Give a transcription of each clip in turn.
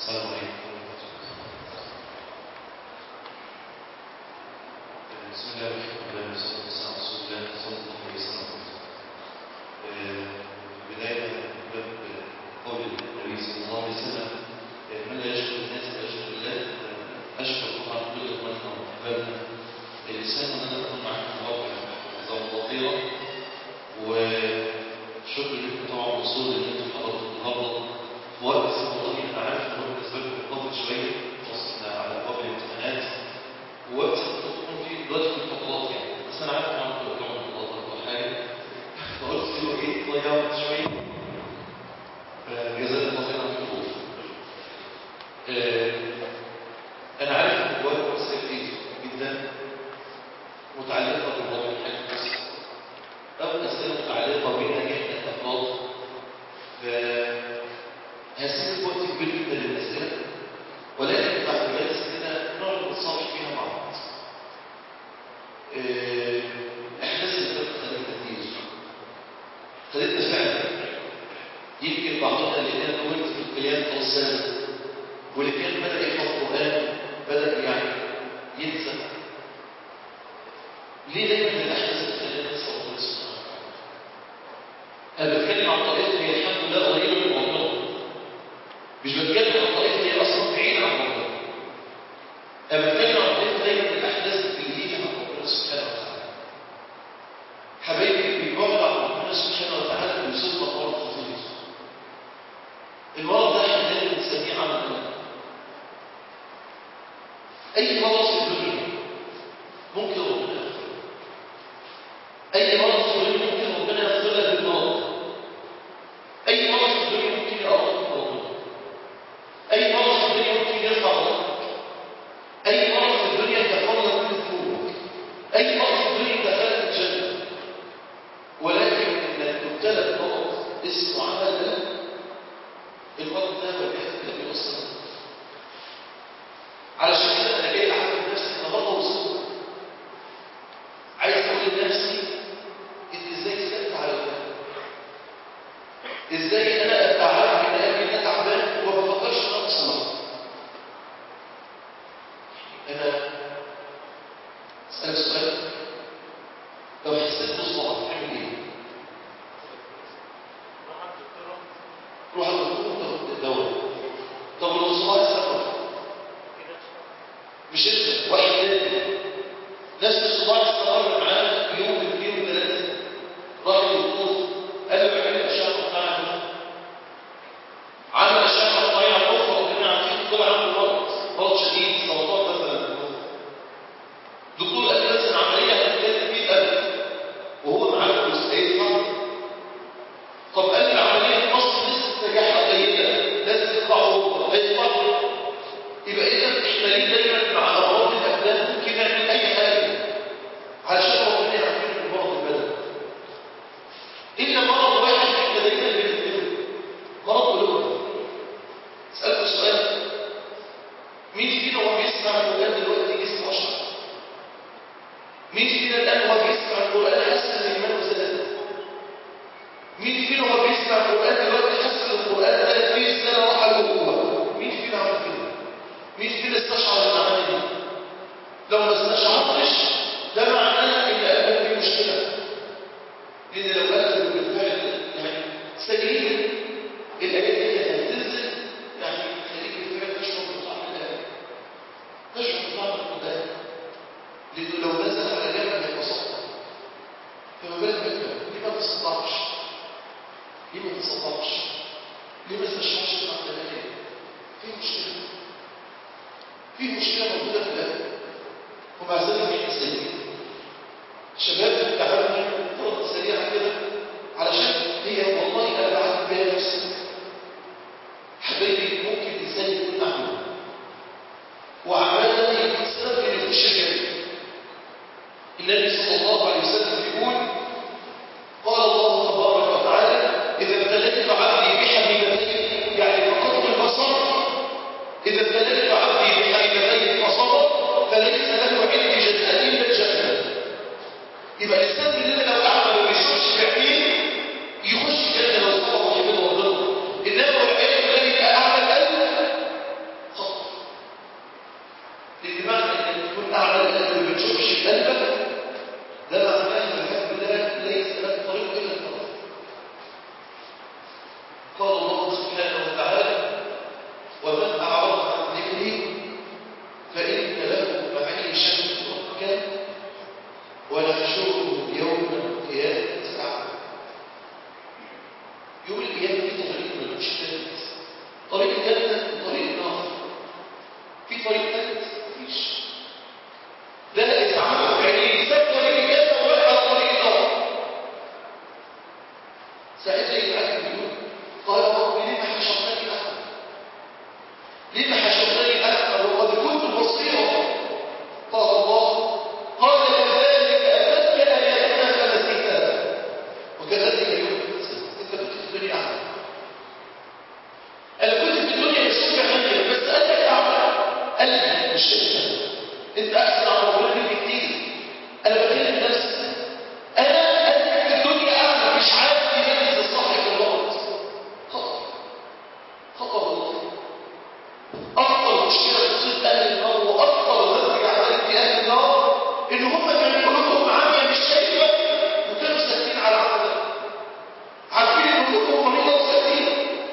السلام عليكم بسم الله الرحمن الرحيم والصلاة والسلام على رسول الله صلى الله عليه وسلم بداية باب قول النبي صلى الله عليه وسلم من لا يشكر الناس لا يشكر الله أشكر طبعا كل إخواننا وأحبابنا الإنسان أن أنا أكون معكم مواقع جزاهم الله خيرا وشكر لكم طبعا وصول إن أنتم حضرتوا النهارده في وقت والله أنا عارف إن هو بالنسبة لكم قاتل شوية خاصة على أبواب الامتحانات ووقت تكون فيه دلوقتي في الفضلات يعني بس أنا عارف طبعا أنتوا بتوع الفضلات أو حاجة فقلت كده إيه ضيعوا وقت شوية فجزاك الله خيرا في الظروف أنا عارف إن جواكم أسئلة كتير جدا متعلقة بالوضع الحالي في مصر أو أسئلة متعلقة بنجاح الأفراد فهسيب وقت كبير جدا للأسئلة ولكن بعد جلسة كده نقعد نتصالح فيها مع بعض. الأحداث اللي فاتت خلتنا كتير. خلتنا فعلا يمكن بعضنا اللي كان ولد في القيام طول السنة واللي كان بدأ يحفظ قرآن بدأ يعني ينسى ليه دايما الاحداث بتخلينا ننسى ربنا سبحانه وتعالى؟ انا بتكلم عن طريقه هي الحمد لله قريبه من ربنا مش بتكلم عن طريقه هي اصلا بعيده عن ربنا انا بتكلم عن طريقه دايما الاحداث اللي هي عن ربنا سبحانه وتعالى حبايبي البعد عن ربنا سبحانه وتعالى بيصيبنا مرض خطير المرض ده احنا دايما بنسميه عمل قلب اي مرض في الدنيا ممكن ربنا يغفر اي مرض في الدنيا ممكن ربنا يغفر لك بالمرض اي مرض في الدنيا ممكن يقرب من ربنا اي مرض في الدنيا ممكن يرفع ضغطك اي مرض في الدنيا يغفر لك من ذنوبك اي مرض في الدنيا يدخلك الجنه ولكن انك تبتلى بمرض اسمه عمل قلب المرض ده والعياذ بالله بيوصل علشان كده انا جاي اعمل نفسي النهارده وصلت عايز اقول لنفسي انت ازاي سألت على القلب ازاي انا ابقى عارف ان قلبي ده تعبان وما بفكرش ان انا اصلح انا اسالك سؤال لو حسيت بصباعك تعمل ايه؟ روح على الدكتور وتاخد الدواء طب لو صباعي سافر مش انت واحد تاني نفس الصباع استمر معاه يوم اثنين وثلاثه راح للدكتور قال له اعمل لي اشعه مقطعيه عمل اشعه مقطعيه على المخ ربنا عارفين طلع عنده مرض مرض شديد سرطان مثلا الدكتور قال له لازم عمليه هتتكلم فيه قلب وهو معاه فلوس هيدفع طب قال لي العمليه في مصر لسه نجاحها قليله لازم تطلع اوروبا هيدفع يبقى اذا احتمالين دايما مع امراض الابدان ممكن نعمل اي حاجه علشان ربنا يعافينا من مرض البدن الا مرض واحد احنا دايما بنتكلم مرض قلوبنا اسالكم سؤال مين فينا وهو بيسمع القران دلوقتي جسمه اشعر مين فينا الان وهو بيسمع القران حاسس ان ايمانه زاد مين فينا وهو بيسمع القران دلوقتي حاسس ان القران ده فيه رساله راح له مين فينا عمل كده مين فينا استشعر المعاني دي لو ما استشعرتش ده معناه ان قلبك فيه مشكله لان لو قلبك بالفعل يعني سليم الايات دي هتنزل يعني خليك بالفعل تشعر بطعم القلب تشعر بطعم القران لانه لو نزل على جنب هيبقى سقط فما بالك بك ليه ما تصدعش ليه ما تصدعش ليه ما تستشعرش بطعم الايه في مشكله في مشكلة موجودة في القلب ومع ذلك احنا سليمين شباب تعالوا نعمل فرق سريعة كده علشان هي والله انا بعد بيها نفسي حبايبي ممكن الانسان يكون اعمى وعمال يكون سبب ان يخش الجنة النبي صلى الله عليه وسلم بيقول قال الله تبارك وتعالى اذا ابتليت عبدي بحبيبتين يعني فقدت البصر إذا ابتليت عبدي بحبيبتين فصبر فليس له عندي جزاء إلا الجنة يبقى الإنسان ومن أعرض عن ذكري فإن له معيشة ضنكا ونحشره يوم القيامة أعمى يوم القيامة في طريق ملوش ثالث طريق الجنة وطريق النار في طريق ثالث مفيش ده اتعمل بعينيه ساب طريق الجنة وراح على طريق النار ساعتها يتعلم يقول قال رب لما حشرتني أعمى لما حشرتني أعمى وقد كنت بصيرا قال الله قال كذلك أتتك آياتنا فنسيتها وكذلك اليوم انت كنت في الدنيا أعمى انا كنت في الدنيا بشوف غنية بس قلبك أعمى قلبي مش انت انت أحسن على ربنا مني كتير انا بكلم نفسي انا قلبي في الدنيا أعمى مش عارف يميز الصح من الغلط خطأ خطأ والله أكثر مشكلة تصيب أهل النار وأكثر ذنب يعترف في أهل النار إن هم كانوا قلوبهم عامية مش شايفة وكانوا ساكتين على العمل ده عارفين إن قلوبهم مريضة وساكتين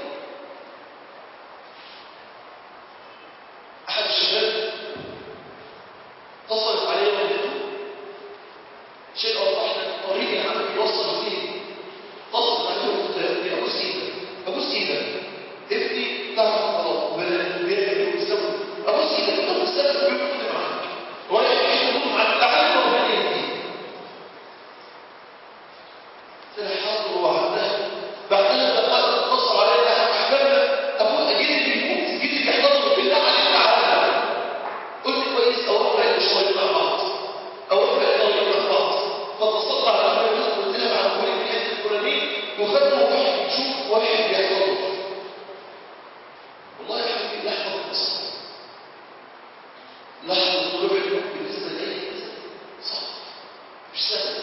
أحد الشباب اتصلت عليه والدته شيء أوضحنا طريق العمل يوصل فيه اتصلت عليه وقلت ابوس ايدك ابوس ايدك ابني تعرف خلاص وبيعمل ويسوي ابوس ايدك طب السبب بيقعد معاك رايح يحكي معاك لعل ربنا يهديك طلع حاضر وعدها بعدها دقائق اتصل عليا احبابنا ابوك جدي بيموت جدي بيحضر بالله عليك تعالى قلت كويس اروح بعد شويه مع بعض اروح بعد طريق مع بعض فاتصلت على اخويا قلت لها بعد كل الحته الفلانيه وخدنا واحد يشوف واحد بيحضر والله يا حبيبي لحظه القصه لحظه طلوع النور بالنسبه لاي انسان صعب مش سهل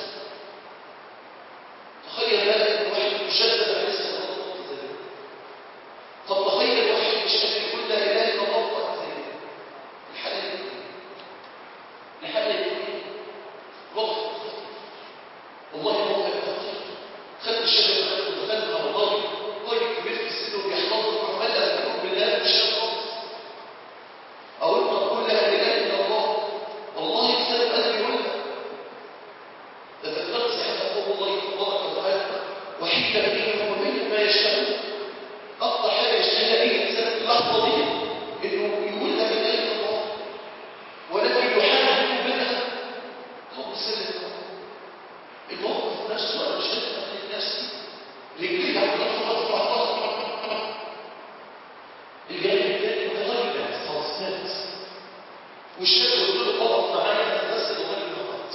تخيل بقى ان واحد مشدد عليه الصلاه والسلام طب تخيل واحد مش قادر يقول لا اله الا الله وقت زي ده الحاله دي الحاله دي وضع والله وضع خطير خدت الشباب معاك ودخلنا على راجل راجل كبير في السن وبيحتضر وعمال اذكره بالله مش خالص اقول له قول لا اله الا الله والله الانسان قادر يقولها تذكرت ساعتها قول الله تبارك وتعالى وحيد بينهم وبين ما يشتهون اقطع حاجه يشتهيها اي انسان في اللحظه دي انه يقول لا اله الا الله ولكن يحاول بينها هو سر الموقف نفسه انا مش قادر اخلي نفسي رجلي على الارض رفعتها الجانب الثاني متغير خلاص مات والشاب قلت له اقف معايا هنغسل الراجل مع بعض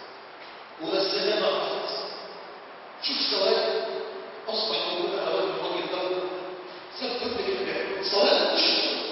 وغسلناه مع بعض شوف سواد اصبح موجود على وجه الراجل ده ساب كل كده سواد مش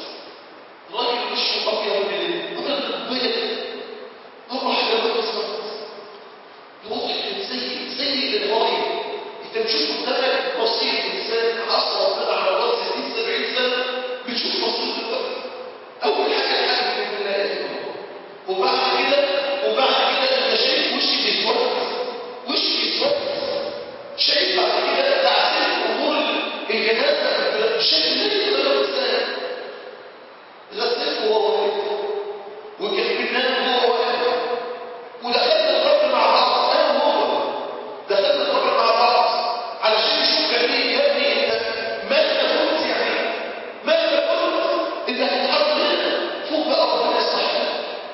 راجل وشه ابيض من ابيض من البيض مره واحده وجهه اسود الوضع كان سيء سيء للغايه انت بتشوف قدامك مصير انسان عصر ربنا على مدار 60 70 سنه بتشوف مصير دلوقتي اول حاجه الحمد لله لا اله الا الله وبعد كده وبعد كده انت شايف وشي بيتوقف وشي بيتوقف شايف بعد كده تعسير امور الجنازه بشكل لا يتغير انسان غسلته وهو واقف وكفناه وهو واقف ودخلنا القبر مع بعض انا وهو دخلنا القبر مع بعض علشان نشوف كان ايه يا ابني انت مهما كنت يعني مهما كنت انت هتتحط هنا فوق بقى ربنا يصحح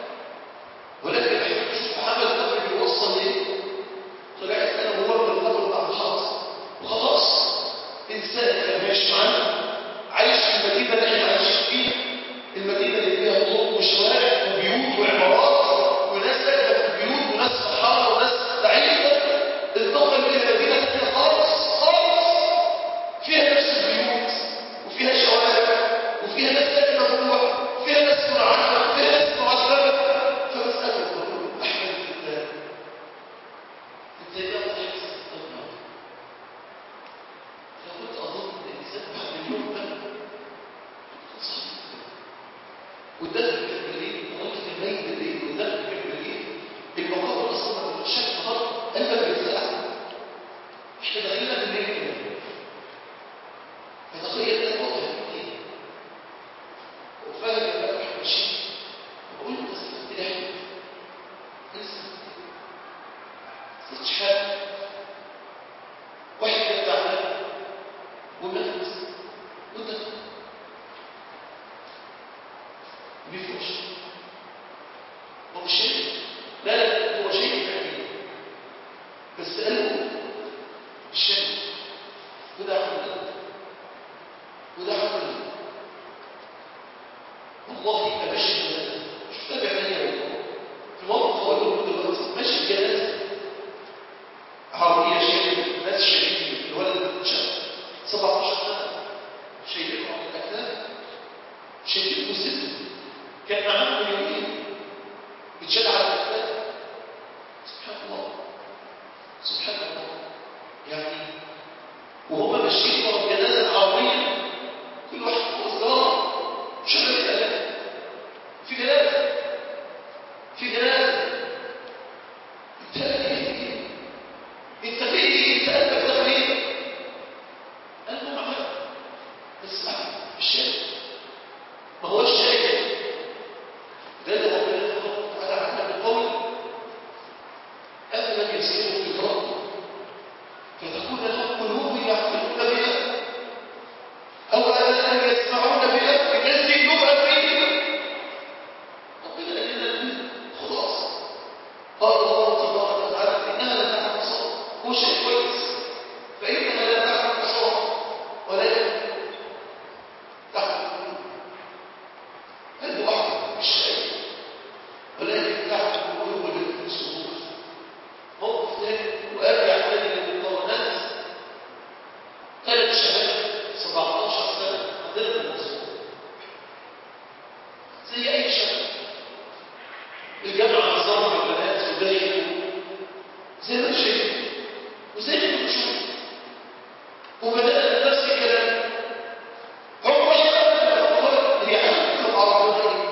ولكن احنا نشوف محمد القبر بيوصل ايه طلعت انا وهو من القبر مع بعض وخلاص انسان كان ماشي معانا عايش في المدينه اللي احنا عايشين فيها المدينه اللي فيها طرق وشوارع وبيوت وعمارات وناس ساكنه في البيوت وناس فرحانه وناس سعيده انتقل الى مدينه ثانيه خالص خالص فيها نفس البيوت وفيها شوارع وفيها ناس ساكنه جوه فيها ناس منعزله وفيها ناس معذبه فبساله بقول احمد الله انت يا ضحك فكنت اظن ان الانسان بعد اليوم ده صحيح وده كان بالليل لغايه الميت اللي وده عمل والله يبقى ماشي الجنازه شفتها بعينيا والله في موقف هقول لكم دلوقتي ماشي الجنازه عربيه شايل ناس شايلين الولد شاب 17 سنه شايلينه على الاكتاف شايلين مسلم كان معاه من يومين بيتشال على الاكتاف سبحان الله سبحان الله يعني وهم ماشيين ورا الجنازه العربيه كل واحد فوق سياره شغل الاله في جنازه في جنازه انت ايه انت في ايه انت قلبك ده ايه قلبه معاك بس معاك مش شايف ما هوش شايف ده اللي ربنا تبارك وتعالى عنها بالقول افلم يسيروا في الارض فتكون لهم قلوب يعقلون بها او اذان يسمعون بها ينزل نبأ فيهم ربنا قال لنا البيت خلاص قال الله تبارك وتعالى انها لا تعمل الصوت هو شيء كويس فانها لا تعمل الصوت ولكن تعمل قلبه احمر مش شايف ولكن تعمل القلوب التي في الصدور موقف ثاني وارجع تاني للمقارنات ثلاث شباب 17 سنه عندنا الموضوع زي اي شباب الجامعه نظام البنات ودايق زي ما شايف وزي ما بتشوف وبدانا نفس الكلام هو شباب هو هي حاجه عربيه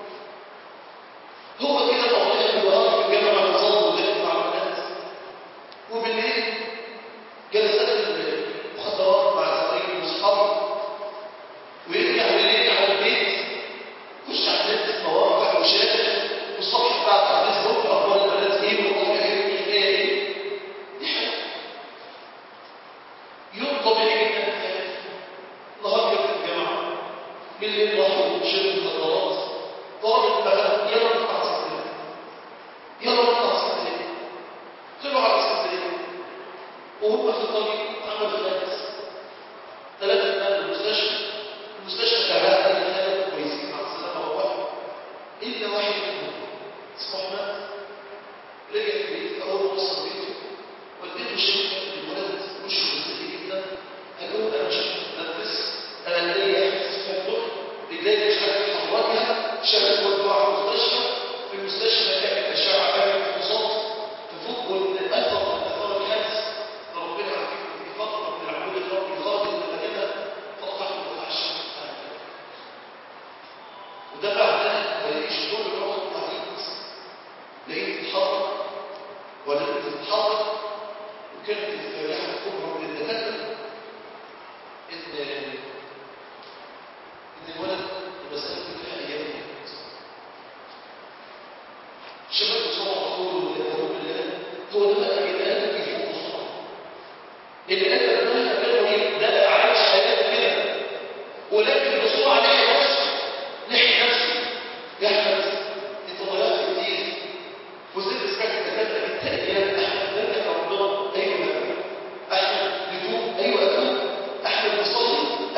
هو كده طبيعي النهار في الجامعه نظام ودايق مع البنات وبالليل جلسات المخدرات مع زمايله واصحابه ويرجع بالليل على البيت يخش على النت مواقع وشاشه والصفحه بتاعت على الفيسبوك اخبار البنات ايه والقضيه ايه والحكايه ايه دي حاجه يوم طبيعي جدا في حياتي نهار كده في الجامعه بالليل راحوا شربوا مخدرات ضربت مثلا يلا نطلع اسكندريه يلا نطلع اسكندريه طلعوا على اسكندريه وهم في الطريق عملوا خالص ثلاثة نقل المستشفى المستشفى تعبان أي حاجة كويسين مع السلامة وواحد إلا واحد منهم اسمه أحمد رجع البيت أول ما وصل بيته والدته شافت الولد وشه مزدهي جدا قال لهم أنا مش متنفس أنا ليا إحساس في الضغط رجلي مش عارف أحركها شافت ودوها على المستشفى في المستشفى كانت أشعة كانت فحوصات تفوق والأثر من أثار الحادث ربنا يعافيكم في فترة من العبود الرب خارج من المدينة فقطعت وقطع الشمس وده بعدها ما لقيش كل الوقت قاعدين لقيت تتحرك ولقيت تتحرك وكانت الفريحة الكبرى من الدكاترة إن إن الولد المسألة كلها أيام الشباب بسرعة طول ويقولوا بالله هو ده بقى الآن بيفوق بسرعة الآن ده كانوا إيه؟ ده عايش حياته كده ولكن بسرعة لحق نفسه لحق نفسه يا أحمد أنت ضيعت كتير وزي ما سمعت الدكاترة أنت أيام أحمد نرجع لربنا أيوه نرجع أحمد نتوب أيوه أتوب أحمد نصلي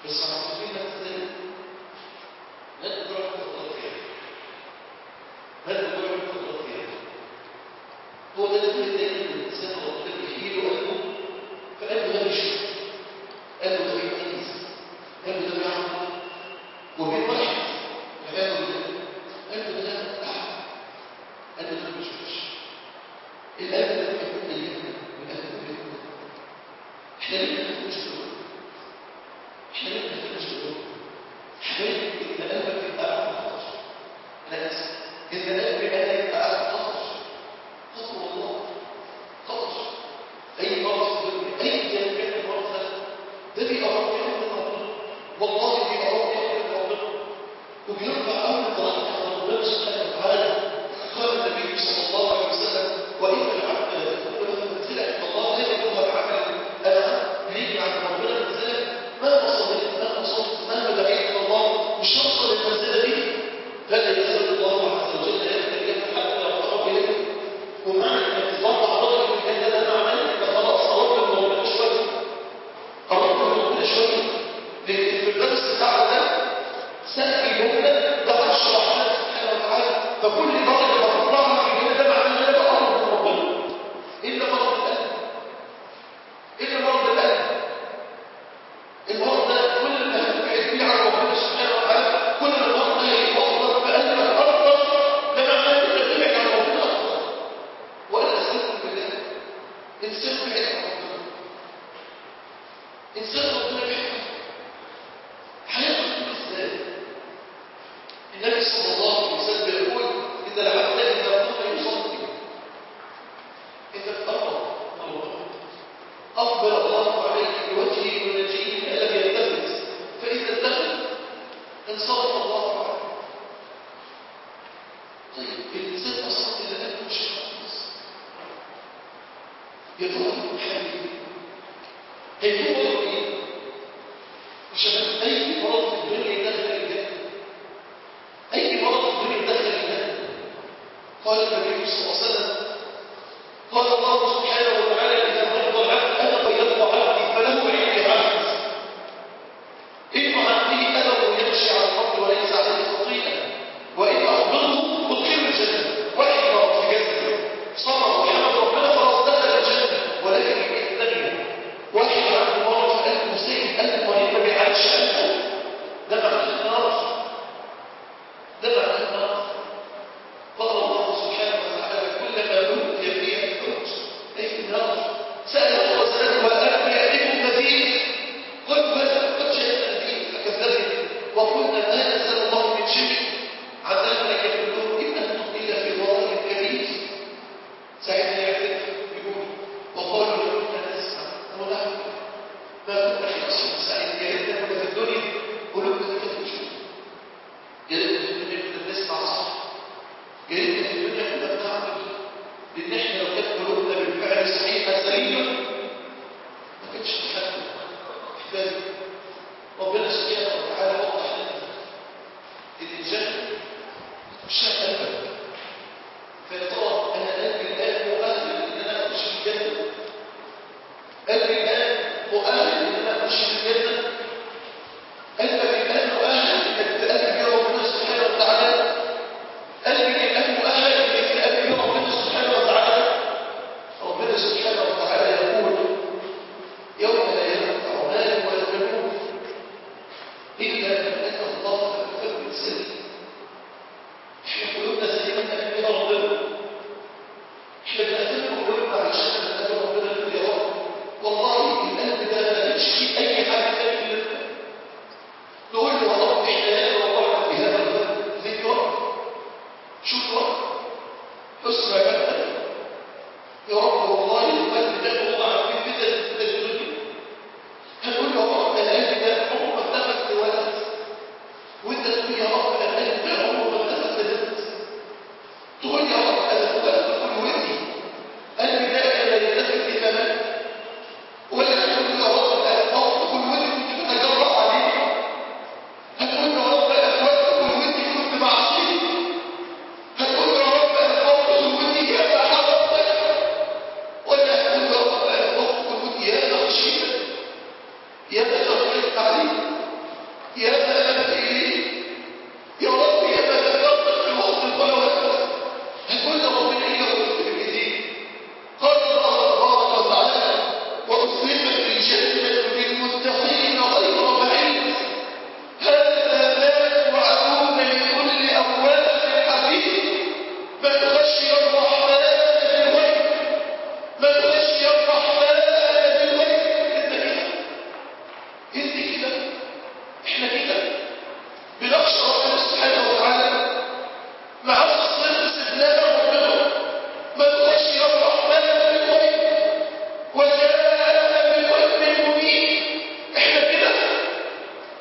بس عارفين ازاي لا تدرك فترات فيها لا تدرك فترات فيها هو ده اللي دايما الانسان ربنا بيحيي له قلبه فقلبه ده بيشوف قلبه ده بيميز قلبه ده بيعمل وبين واحد والعياذ بالله قلبه ده قاعد قلبه ده ما بيشوفش القلب ده بيكون مليان والقلب ده بيكون احنا ليه ما بنفهمش دول احنا ليه ما بنفهمش دول حبايبي ان قلبك يبقى قاعد خطر انا اسف ان قلبي انا يبقى قاعد خطر خطر والله خطر اي مرض في الدنيا اي كان المرض ده ده بيقرب يقرب من ربنا والله بيقرب يقرب من ربنا وبيرفع امر درجه عند ربنا سبحانه وتعالى قال النبي صلى الله عليه وسلم وان العبد لا تكون له منزله عند الله لا يبلغها بعمل انا ليه عند ربنا منزله مهما صليت مهما صمت مهما دعيت الى الله مش هوصل للمنزله دي لا يزال الله عز وجل يغفر لك حتى يقرب اليك ومعنى انك تطلع درجه من الجنه ده معناه انك خلاص قربت من ربنا شويه قربت من ربنا شويه لان الفردوس الاعلى ده سقف الجنه ده عرش الرحمن سبحانه وتعالى فكل درجه بتطلعها في الجنه ده معناه ان انا بقرب من ربنا الا مرض القلب الا مرض القلب المرض ده كل ما هتبعد فيه عن ربنا سبحانه وتعالى كل ما المرض ده يوصل في قلبك اكتر ده معناه انك تبعد عن ربنا اكتر وانا اسالكم بالله انسان بعيد عن ربنا انسان ربنا بيحبه هياخد ازاي النبي صلى الله عليه وسلم يقول ان العبد اذا قام يصلي اذا تقرب من ربنا اقبل الله عليك بوجهه ونجيه ما لم يلتفت فاذا التفت انصرف الله عنه طيب الانسان اصلا اذا قلبه مش خالص يا ترى حبيبي هيكون مرض ايه عشان اي مرض في الدنيا يدخل الجنه اي مرض في الدنيا يدخل الجنه قال النبي صلى الله عليه وسلم قال الله سبحانه وتعالى اذا مرض العبد انا قيدت عبدي فله عندي عبد ان عبدي انا يمشي على الارض وليس عليه خطيئه وان اخبره ادخله الجنه واحد مرض في جسده صبر وحمد ربنا خلاص دخل الجنه ولكن يحتمل واحد عنده مرض في قلبه سيء قلبه مريض ما بيعالجش قلبه ده معناه النار ده معناه النار قال الله سبحانه وتعالى كلما أوتي فيها الحوت أي في النار سأل الرسول وألم يأتكم نذير قل بلى قد جاء نذير فكذبني وقلنا ما نزل الله من شيء عذابنا ككلهم إن أنتم إلا في ضلال كبير ساعتها يعترف يقول وقالوا لو كنا نسمع أو نعلم ما كنا في أصل سعيد يا ريتنا كنا في الدنيا قلوبنا دي كانت بتشوف يا ريتنا في الدنيا كنا بنسمع صح يا ريتنا في الدنيا كنا بنعمل لان احنا لو كانت قلوبنا بالفعل صحيحه سليمه ما كانتش تحدد احبابي ربنا سبحانه وتعالى وضح لنا ان الجنه مش قلبك فيا ترى انا قلبي الان مؤهل ان انا اخش في الجنه قلبي الان مؤهل ان انا اخش في الجنه قلبك الان مؤهل انك تقابل يوم ربنا سبحانه وتعالى قلبك الآن مؤهل إنك تقابل ربنا سبحانه وتعالى ربنا سبحانه وتعالى يقول يوم لا ينفع مال ولا بنون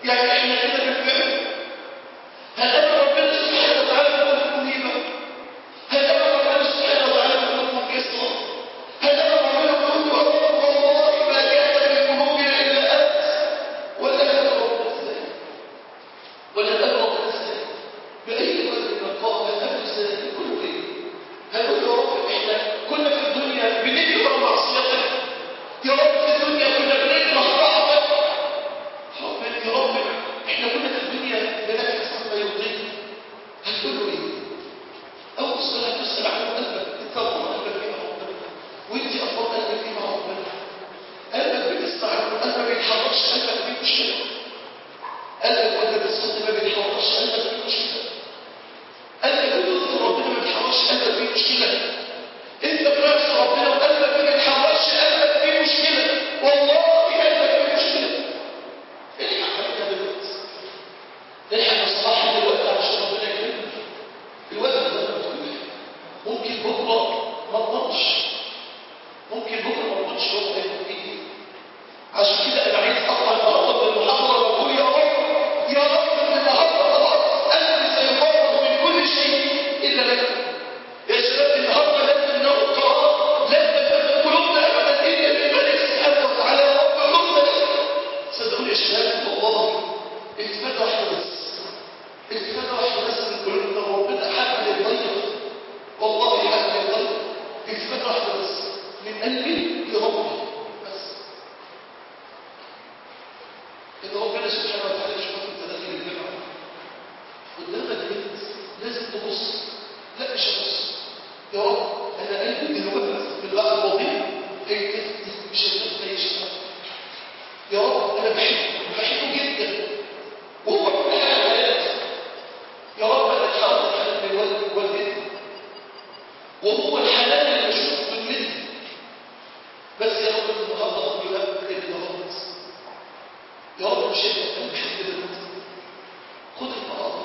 يعني احنا كده بالفعل هنقابل ربنا سبحانه وتعالى في قلوب منيبة هنقابل ربنا سبحانه وتعالى في قلوب منكسرة هنقابل ربنا ونقول له يا رب والله ما كان من قلوبنا إلا أنت ولا نقابل ربنا ازاي ولا نقابل ربنا ازاي بأي وقت من القاء هنقابل ازاي كله ايه هنقول يا رب احنا كنا في الدنيا بنجري ورا معصيتك يا رب في الدنيا كنا بنكره طاعتك رب يا رب احنا كنا في الدنيا بنبحث عن ما يرضيك هتقول له ايه؟ اول سؤال هتسال عنه قلبك انت اخبار قلبك ايه مع ربنا؟ وانت اخبار قلبك ايه مع ربنا؟ قلبك بتسمع عنه قلبك ما بيتحركش قلبك فيه مشكله قلبك وانت بتصلي ما بيتحركش قلبك فيه مشكله قلبك بتذكر ربنا ما بيتحركش قلبك فيه مشكله انت بنفس ربنا وقلبك ما بيتحركش قلبك فيه مشكله والله قلبك فيه مشكله الحق عليها دلوقتي الحق الصلاح دلوقتي عشان ربنا يكرمك الوقت ده مفتوح ممكن بكره ما تضمنش ممكن بكره ما تضمنش وقت هيكون فيه عشان كده انا عايز اطلع النهارده من المحاضره واقول يا رب يا رب من النهارده خلاص قلبي سيفرغ من كل شيء الا لك يا شباب النهارده لازم ناخد قرار لا تفرق قلوبنا ابدا الا بالملك سبحانه وتعالى يا رب قلوبنا لك صدقوني يا شباب والله التفاته واحده بس التفاته واحده بس من قلوبنا ربنا حب للضيق والله حب للضيق التفاته واحده بس من قلبي لربي بس ان ربنا سبحانه وتعالى يشوفك انت داخل الجامعه قدامك بنت لازم تبص لا مش هبص يا رب انا قلبي دلوقتي في اللحظه الوظيفه هي مش هتبقى يشتغل يا رب انا بحبه بحبه جدا وهو كل حاجه في حياتي يا رب انا اتحرك حنان من والدي ووالدتي وهو الحنان اللي بشوفه في دنيتي بس يا رب النهارده رب يهبك ابن غلط يا رب مش انت انا بحب دلوقتي خد القرار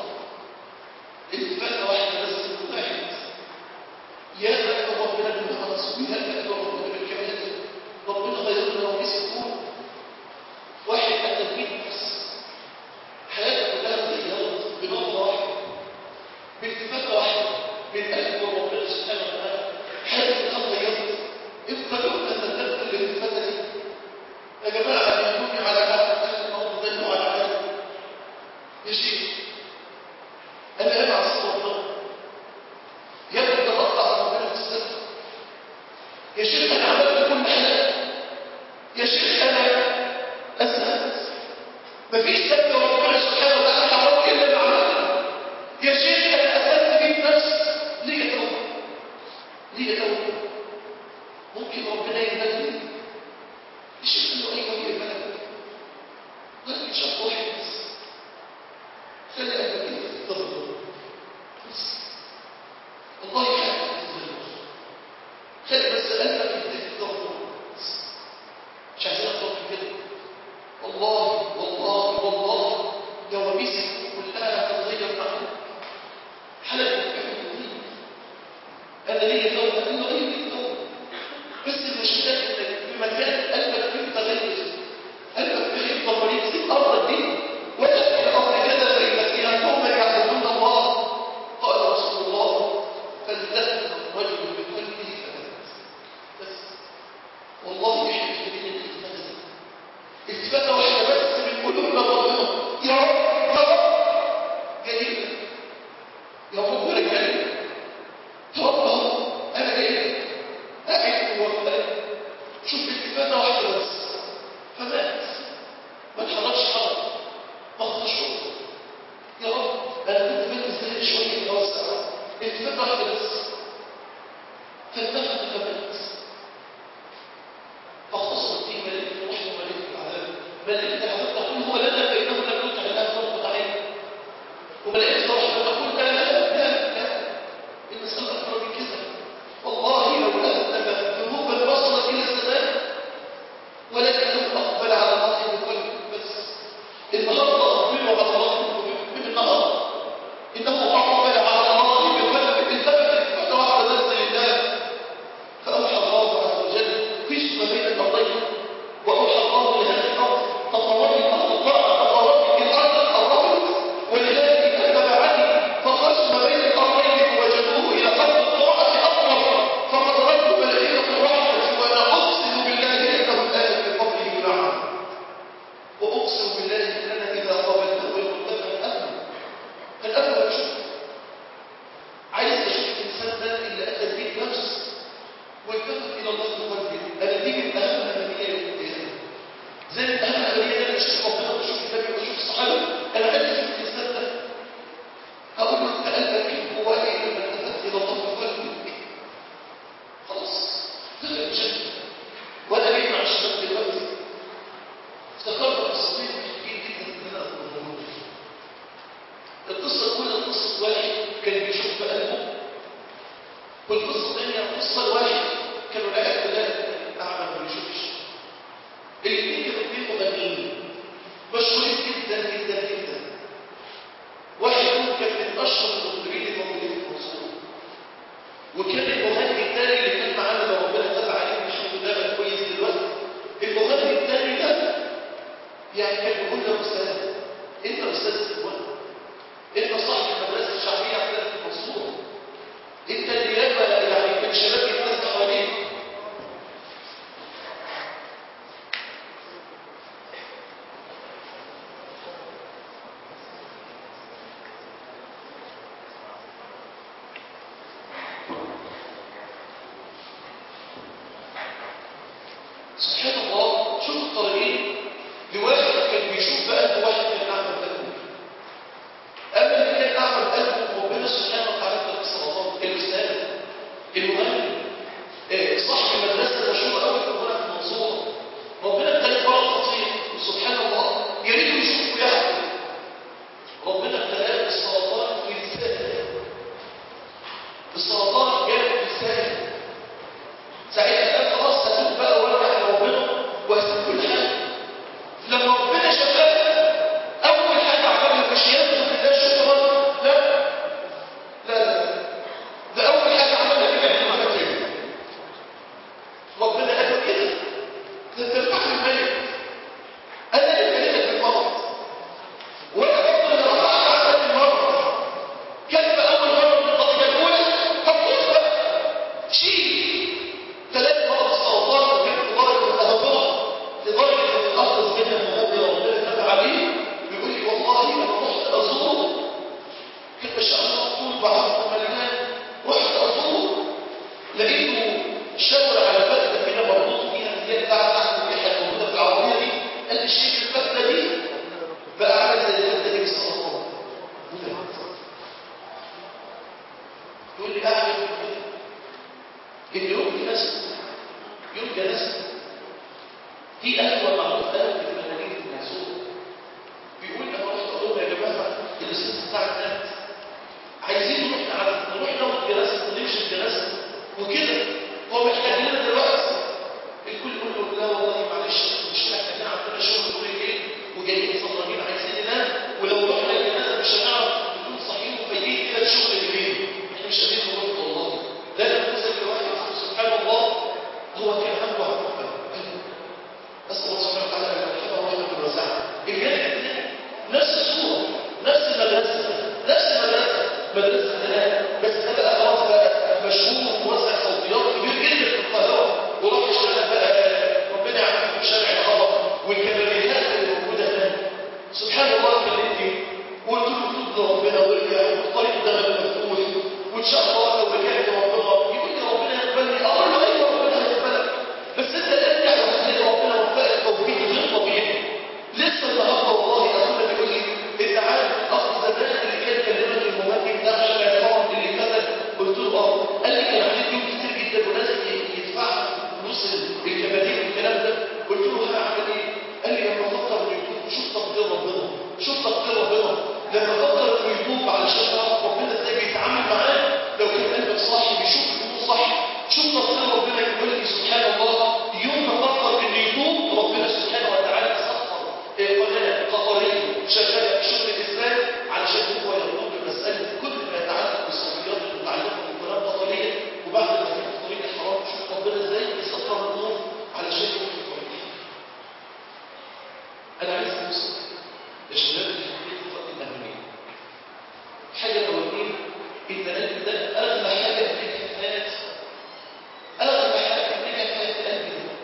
التفاته واحده بس من واحد يا رب ربنا بالخلاص ويا رب ربنا بالكمال ربنا غيرنا ومسكون واحد أتى نفس حياته كلها اتغيرت بنظرة واحدة بالتفاته واحدة من قلب ربنا سبحانه وتعالى حياته كلها اتغيرت ابقى يوم أن تبدأ الالتفاتة دي يا جماعة بيقولي على حاجة أهل الأرض دلوا على حاجة يا شيخ أنا أنا عصير ربنا يا ابني تقطع ربنا في السر يا شيخ أنا عملت كل حاجة يا شيخ أنا أسأل مفيش سبب ربنا سبحانه وتعالى حرام إلا مع عملنا يا شيخ أنا أسألت بيه نفسي ليه توبة ليه توبة ممكن ربنا يبدل الشيخ قال له أيوه يقبلك ولكن شرط واحد بس خلي قلبك كده في الضرب بس والله حاجة تتغير خلي بس قلبك كده في الضرب بس مش عايزين أكتر من كده والله والله والله جواميسك كلها هتتغير معاك حلقة تتغير أنا ليا توبة أنا غير لي توبة بس المشكلة إنك في مكان قلبك فيه متغير قلبك فيه يفضل مريض في الأرض دي ولا في الأرض كده فإن فيها قوم يعبدون الله قال رسول الله فلتأت الرجل بقلبه فمات بس والله احنا محتاجين الالتفاتة دي التفاتة واحدة بس من قلوبنا ربنا يا رب يا رب جليل يا رب رجالي يا رب قصة واحد كان بيشوف في قلبه والقصة الثانية قصة لواحد كانوا العيال كلها أعمى ما بيشوفش الاثنين كانوا اثنين مغنيين مشهورين جدا جدا جدا واحد منهم كان من أشهر المطربين الموجودين في المنصورة وكان المغني الثاني اللي كان معانا لو ربنا تابع عليه بيشوفه دايما كويس دلوقتي المغني الثاني ده يعني كان بيقول له أستاذ أنت أستاذ الوقت انت صاحب المدرسه الشعبيه عندنا في المنصوره انت اللي ياما يعني كان شباب يتنزل حواليك سبحان الله شوف الطريقين لواحد كان بيشوف بقلبه واحد كان اعمى بقلبه أما اللي كان أعمل قلبه ربنا سبحانه وتعالى في الصلاطات الأستاذ المغني إيه، صاحب المدرسة مشهور قوي في هنا في المنصورة ربنا ابتلاه فرق خطير سبحان الله يا ريته يشوفه يعرف ربنا ابتلاه بالسرطان في لسانه السرطان جاء في لسانه ساعتها قال خلاص هتوب بقى وارجع لربنا وهسيب كل حاجة لما ربنا شفاه أول حاجة عملها مش ينظر الله شكرا لا لا لا ده أول حاجة عملها كده إحنا ما فاكرين ربنا قال له كده ده أنت الفحم الملك أنا اللي ابتليتك بالمرض وأنا برضه اللي رفعت عنك المرض كان في أول مرة من القضية الأولى هتقول بقى شيل ثلاث مرض السرطان وكانت لدرجة الأهبرة لدرجة أن الأخرس منها المغني ربنا تابع عليه بيقول لي والله أنا رحت أزوره كان ما شاء الله طول بعرض مليان رحت أزوره لقيته شاور على فتلة كده مربوط فيها اللي هي بتاعت تحت اللي كانت موجودة في العربية دي قال لي شيل الفتلة دي بقى عامل زي الفتلة دي بالسرطان يقول لي أعمل كده اليوم جنازته يوم جنازته في قهوة معروف قهوة في مدينة المنصورة بيقول انا رحت اقول لهم يا جماعه الاستاذ بتاعك مات عايزين نروح نعرف نروح ناخد جنازته ونمشي بجنازته وكده هو محتاج لنا دلوقتي الكل يقول له لا والله معلش مش احنا عندنا شغل كل الليل وجايين سهرانين عايزين ننام ولو رحنا الجنازه مش هنعرف نكون صاحيين وفايقين كده الشغل الليل احنا مش قادرين نروح والله ده نموذج لواحد سبحان الله هو كان عنده عقل أسأل الله سبحانه وتعالى أن يرحمه ورحمة الواسعة الجانب الثاني نفس الصورة نفس المدرسة نفس المدرسة مدرسة هناك بس ده بقى خلاص بقى مشهور وموزع صوتيات كبير جدا في القاهرة وراح يشتغل بقى ربنا يعافيه في شارع الهرم والكباريهات اللي موجودة هناك سبحان الله كلمتني وقلت له تب ربنا وارجع والطريق ده مفتوح وان شاء الله لو رجعت ربنا يقول لي ربنا يقبلني اقول له ايوه ربنا هيقبلك بس انت ارجع وهتلاقي ربنا وفقك توفيق غير طبيعي لسه النهارده والله اخونا بيقول لي انت عارف الاخ زمان اللي كان كلمك المغني بتاع شارع الهرم اللي كذا قلت له اه قال لي كان عليه ديون كتير جدا ولازم يدفع فلوس الكباتين والكلام ده قلت له هعمل ايه؟ قال لي لما افكر انه يتوب شوف تقدير ربنا شوف تقدير ربنا لما افكر انه يتوب علشان يعرف ربنا ازاي بيتعامل معاه لو كان قلبك صاحي بيشوف الامور صح شوف تقدير ربنا يقول لي سبحان الله يوم ما فكر انه يتوب ربنا سبحانه وتعالى سخر قناه قطريه شغاله في شغل الاسلام علشان هو يربط مساله كل ما يتعلق بالصوفيات المتعلقه بالقناه القطريه وبعد ما في الطريق الحرام شوف ربنا ازاي بيسخر الامور علشان يروح في الطريق انا عايز اوصل يا شباب الحقيقه وقت الاهميه الحاجه الاولانيه ان القلب ده اغلى حاجه في الحياه اغلى حاجه في الحياه القلب ده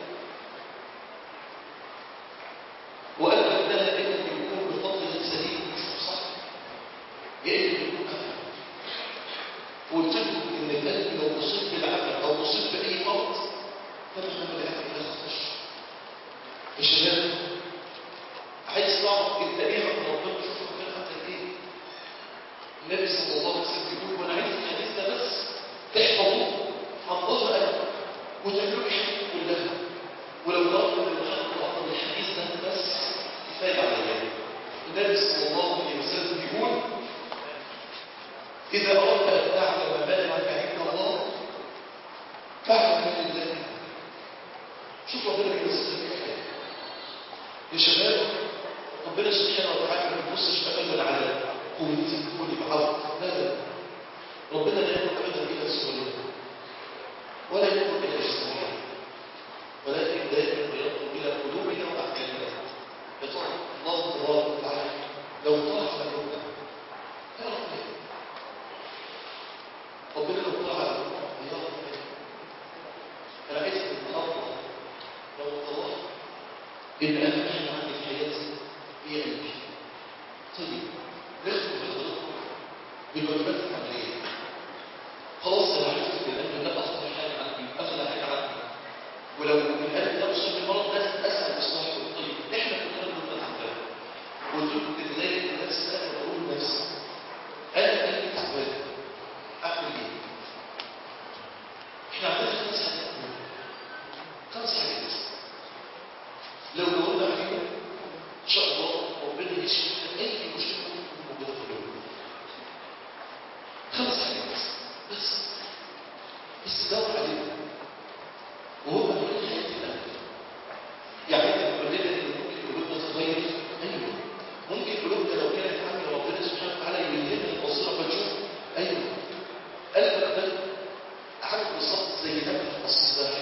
وقلبك ده يا اما بيكون بفضل سليم مش صح يا اما بيكون افعل وقلت لكم ان القلب لو اصيب بالعفن او اصيب باي مرض فبخلوا العفن ده يخرج يا شباب عايز تعرف انت ايه عن ربنا شوف ربنا عمل ايه النبي صلى الله عليه وسلم بيقول وانا عايز الحديث ده بس تحفظوه عن ظهر قلب وتعملوا حياتكم كلها ولو ضربنا للحق وعطى الحديث ده بس كفايه على ذلك النبي صلى الله عليه وسلم بيقول إذا أردت أن تعلم ما لك عند الله فاعلم من الله شوف ربنا بيوصف لك حاجة يا شباب ربنا سبحانه وتعالى ما بيبصش أبدا على قوتي والإبعاد لا لا ربنا لا ينظر أبدا إلى سهولته ولا ينظر إلى جسمنا ولكن دائما ينظر إلى قلوبنا وأعمالنا يا ترى الله تبارك وتعالى لو طلع على قلوبنا يا رب ربنا لو طلع على قلوبنا يا رب أنا عايز النهارده لو طلعت إن أهم حاجة عندي في حياتي هي قلبي طيب ناخد بحضراتكم بالواجبات العملية خلاص أنا عرفت بالقلب ده أخطر حاجة عندي أغلى حاجة عندي ولو القلب ده وصل للمرض لازم أسأل إصلاحه طيب إحنا كلنا ضد العملية قلت لكم إزاي النفس أنا بقول لنفسي أنا قلبي تعبان أعمل إيه؟ إحنا عندنا خمس حاجات خمس حاجات لو دورنا عليهم ان شاء الله ربنا يشفي اي مشكله تكون موجوده في القلوب خمس حاجات بس بس بس دور عليهم وهو من حياه القلب يعني انت بتقول لنا ان ممكن قلوبنا تتغير ايوه ممكن قلوبنا لو كانت عامله ربنا سبحانه وتعالى يلهمها البصيره فتشوف ايوه قلبك ده عامل بالظبط زي نبته قصيص زرع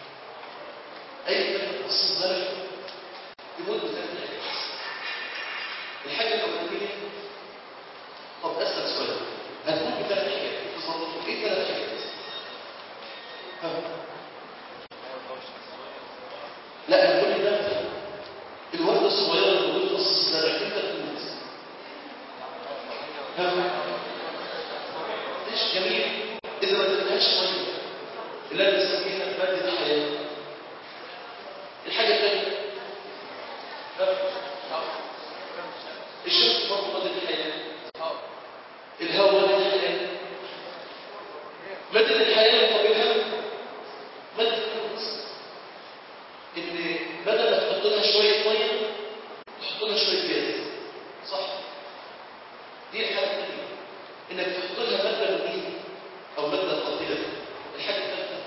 اي نبته قصيص زرع لمدة ثلاث حاجات الحاجة الأولانية طب أسأل سؤال هتقول بثلاث حاجات تصرفوا إيه ثلاث حاجات؟ ها؟ لا هتقول لي ده الوردة الصغيرة اللي موجودة في نص الزرع إمتى تموت؟ ها؟ ايش جميل إذا ما تديهاش شوية اللي أنا بسميها مادة الحياة الحاجة الثانية الشمس برضه مادة الحياة الهواء مادة الحياة مادة الحياة مقابلها مادة الموت إن بدل ما تحط لها شوية مية تحط لها شوية جاز صح دي الحاجة الثانية إنك تحط لها مادة مميتة أو مادة قاتلة الحاجة الثالثة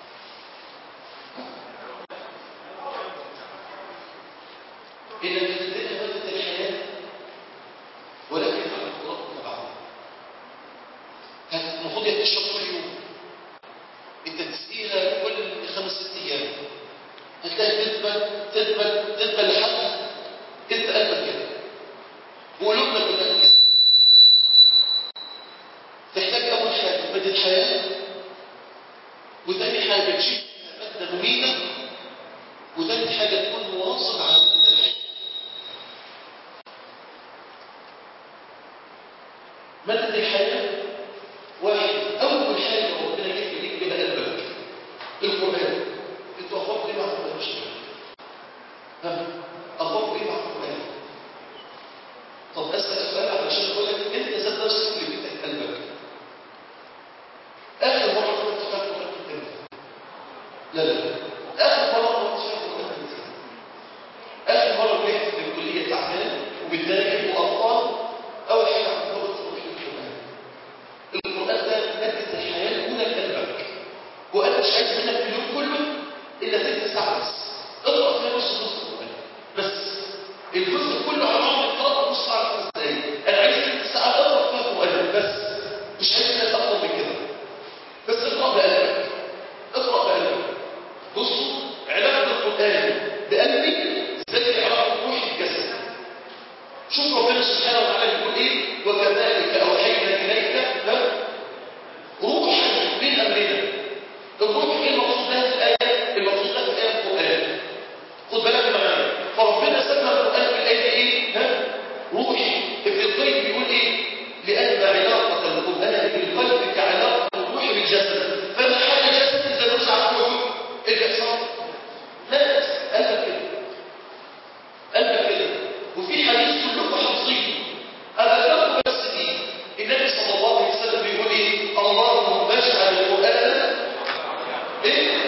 إنك تديها مادة الحياة ولكن على اختلاط متبعض المفروض هي تشرب كل يوم انت تسقيها كل خمس ست ايام هتلاقي تدبل تدبل تدبل لحد انت قلبك كده وقلوبنا كلها كده تحتاج اول حاجه مادة حياه وثاني حاجه تشيل ماده مميته وثالث حاجه تكون مواصل على ماده الحياه مادة الحياة واحد أول حاجة ربنا يجب ليك بها قلبك القرآن أنتوا أخبركم إيه مع القرآن يا شباب؟ ها؟ أخبركم إيه مع القرآن؟ طب أسأل سؤال علشان أقول لك أنت ذات نفسك اللي بيتك قلبك آخر مرة قرأت فيها القرآن كنت إمتى؟ لا لا لا آخر مرة قرأت فيها القرآن إمتى؟ آخر مرة رجعت في الكلية تعبان وبتضايق وأبطال أول حاجة عملتها قلت روح للقرآن القرآن ده مادة الحياة الأولى لقلبك وأنا مش عايز منك في اليوم كله إلا تلت ساعة بس اقرأ فيها نص نص القرآن بس الجزء كله على بعضه اقرأ نص ساعة خمس دقايق أنا عايز تلت ساعة اقرأ فيها القرآن بس مش عايز منك أكتر من كده بس اقرأ بقلبك اقرأ بقلبك بصوا علاقة القرآن بقلبي زي علاقة روح الجسد شوف ربنا سبحانه وتعالى بيقول ايه وكذلك اوحينا اليك ها؟ روحا من امرنا الروح ايه المقصود بها في الايه المقصود بها في الايه القران خد بالك معايا فربنا سمى القران في الايه دي ايه ها روحي ابن القيم بيقول ايه لان علاقه القران بالقلب كعلاقه الروح بالجسد فما حال جسد اذا نزع الروح ايه اللي يحصل مات قلبك كده قلبك كده وفي حديث كلكم حافظينه أذكركم بس دي النبي صلى الله عليه وسلم بيقول إيه اللهم اجعل القرآن إيه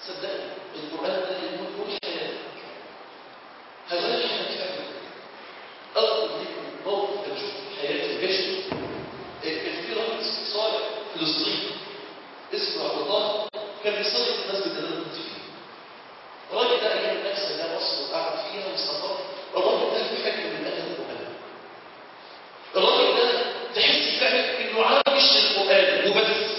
صدقني القرآن ده يكون حياتك هيغير حياتك فعلا أذكر لكم موقف كان شفته في حياتي وعشته كان في راجل صالح فلسطيني اسمه عبد الله كان بيصلي في المسجد اللي انا كنت فيه الراجل ده ايام النكسه ده مصر وقعد فيها واستقر الراجل ده في حاجه من اهل القران الراجل ده تحس فعلا انه عايش القران وبس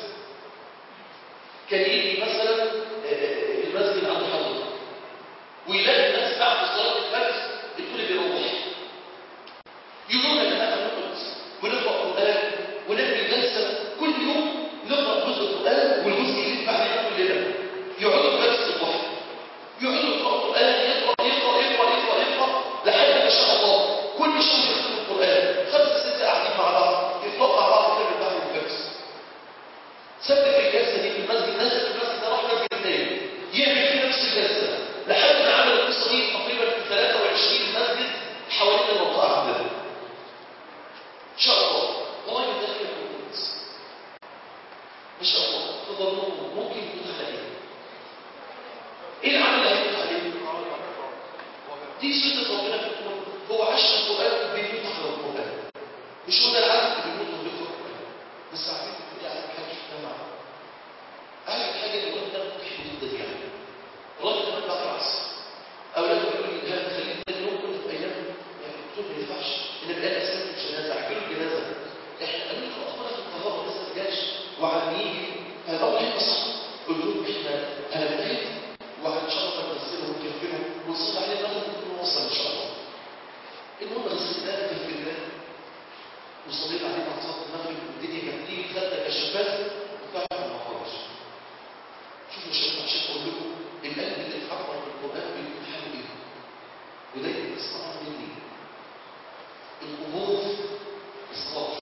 كان يجي مثلا المسجد عند حضرتك ويلاقي الناس بعد صلاه الفجر الكل بيروح يقولون يا جماعه نقعد ونقرا قران ونعمل جلسه كل يوم نقرا جزء القران والجزء اللي بعدين كلنا يقعدوا في درس الضحى يقعدوا يقراوا القران يقرا يقرا يقرا يقرا يقرا لحد ما شاء الله كل شهر يختموا القران خمسه سته قاعدين مع بعض يقراوا مع بعض كده من بعد الدرس ثبت في الجلسه دي في المسجد نزل في المسجد ده راح مسجد تاني يعمل في نفس الجلسه لحد ما عمل القصه دي تقريبا في 23 مسجد حوالين المنطقه عندنا ان شاء الله والله من داخل الكويت ما شاء الله تظنون ممكن يكون على ايه ايه العمل اللي هيكون عليه دي سنه ربنا في الكون هو عاش القران بيموت على القران مش هو ده العبد اللي بيموت وبيقرا القران بس عارفين كل عارف حاجه في الجامعه عارف حاجه اللي الواد ده ممكن جدا يعني الراجل ده بعد العصر اولاده بيقولوا لي الهام خليك تاني يوم كنا في ايام يعني قلت لهم ما ينفعش ان بقى اسلام الجنازه احكي له الجنازه احنا قالوا لي اخبارك في القاهره لسه ما جاش وعاملين فالاول هيبقى صعب قلت لهم احنا انا بدايت وان شاء الله نغسله ونكفنه ونصلي عليه المغرب ونكون وصل ان شاء الله المهم غسلناه وكفناه وصلينا عليه بعد صلاه المغرب والدنيا كانت تيجي خدنا كشافات وفعلا ما خرج شوفوا يا شباب عشان اقول لكم القلب اللي اتحرك بالقران بيكون حاله ايه ودايما تسمعوا مني القبور إصلاح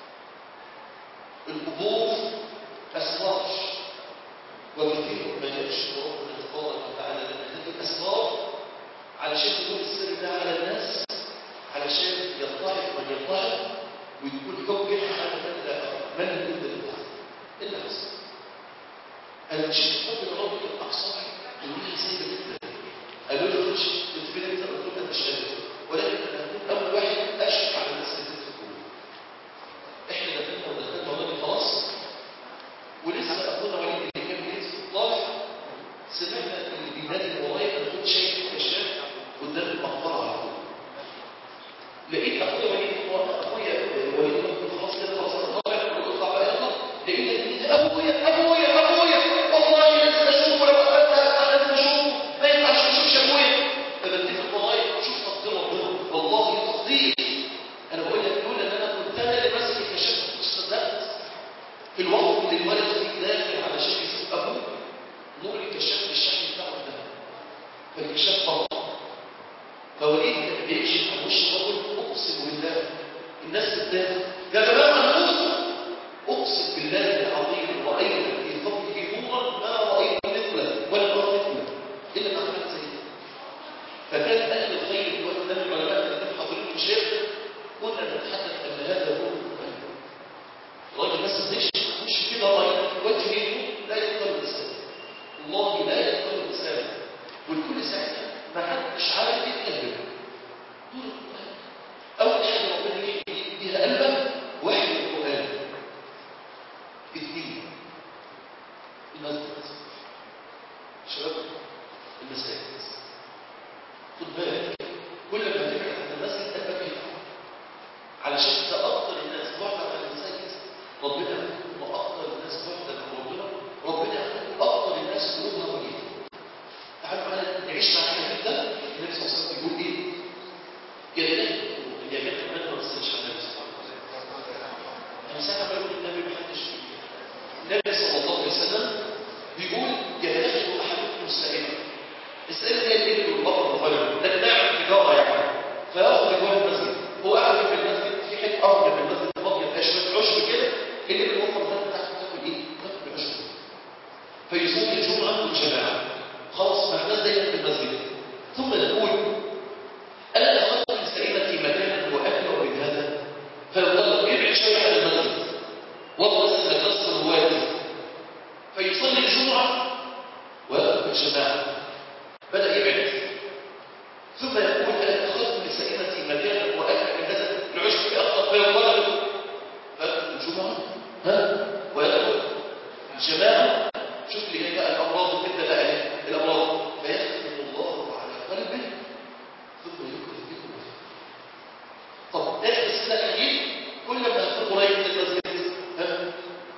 القبور أسرار وكثير ما يشكر ربنا تبارك وتعالى لأن هذه الأسرار علشان تكون السر ده على الناس علشان يضطهد من يضطهد ويكون حجة على من لا من يكون للضعف إلا حصل أنا شفت ربنا ربك الأقصى يقول لي سيدة جدا قالوا لي خش كنت فين انت قلت له مش قادر ولكن انا هكون اول واحد اشرف على الناس اللي بتدخل احنا دخلنا ودخلنا ولادي خلاص ولسه اخونا وليد اللي كان بينزل في الطالع سمعنا اللي بينادي ورايا انا كنت شايف كشاف قدام المقبره على طول لقيت اخويا وليد اخويا وليد قلت خلاص كده خلاص انا طالع اطلع بقى يلا لقيت ابويا ابويا ابويا والله لازم اشوفه لو قابلتها لازم اشوفه ما ينفعش ما اشوفش ابويا فبتفق والله شوف تقدير ربنا والله تقدير انا بقول لك لولا ان انا كنت انا اللي ماسك الكشاف كنت صدقت في الوقت اللي الولد فيه داخل علشان يشوف ابوه نور الكشاف بالشحن بتاعه ده فالكشاف طبعا فوليد كان بيكشف عن وش الرجل اقسم بالله الناس بتدافع يا جماعه انا مسلم اقسم بالله العظيم رايت في فضله نورا ما رايت مثله ولا ارى مثله الا ما عملت زي ده فكان اهل الخير دلوقتي من العلماء الذين حاضرين الشيخ كنا نتحدث ان هذا نور القران الراجل بس مش مش كده رايح وجه ابنه لا يقبل الانسان والله لا يقبل الانسان والكل ساعتها ما حدش عارف يتكلم نور القران اول حاجه ربنا يحيي بيها قلبك وحي القران اثنين المسجد شباب المساجد خد بالك كل ما تبعد عن المسجد قلبك يفتح علشان ده اكتر الناس بعد عن المساجد ربنا يكون واكتر الناس بعدا عن ربنا ربنا يكون اكتر الناس قلوبها ميته تعالوا معانا نعيش مع الحديث ده النبي صلى الله عليه وسلم بيقول ايه؟ يا جماعه يا جماعه ما تبصش على النبي صلى الله عليه وسلم انا ساعه بقول النبي ما حدش النبي صلى الله عليه وسلم بيقول يدخل احدكم السائمه السائمه هي الابل والبقر والغنم ده بتاع التجاره يعني فياخد جوه المسجد هو قاعد في المسجد في حته ارض من المسجد فاضيه فيها شويه عشب كده الابل والبقر ده بتاعته تاكل ايه؟ تاكل عشب فيصوم الجمعه والجماعه خلاص مع الناس دايما في المسجد ثم نقول انا دخلت من سائمتي مكانا واكله من هذا فيضل يبعد شويه عن المسجد والله لسه كسر الوادي فيصلي الجمعة ويدخل جماعة بدأ يبعد ثم يقول أنا أخذت لسائمتي مكانا وأكل كذا العشب أخطأ فينطلق فالجمعة ها ويدخل الجماعة شوف لي هنا بقى الأمراض كده بقى إيه؟ الأمراض فيختم الله على قلبه ثم يكرم به وفيه طب ايش بس ده حديث كل ما تكون قريب من المسجد ها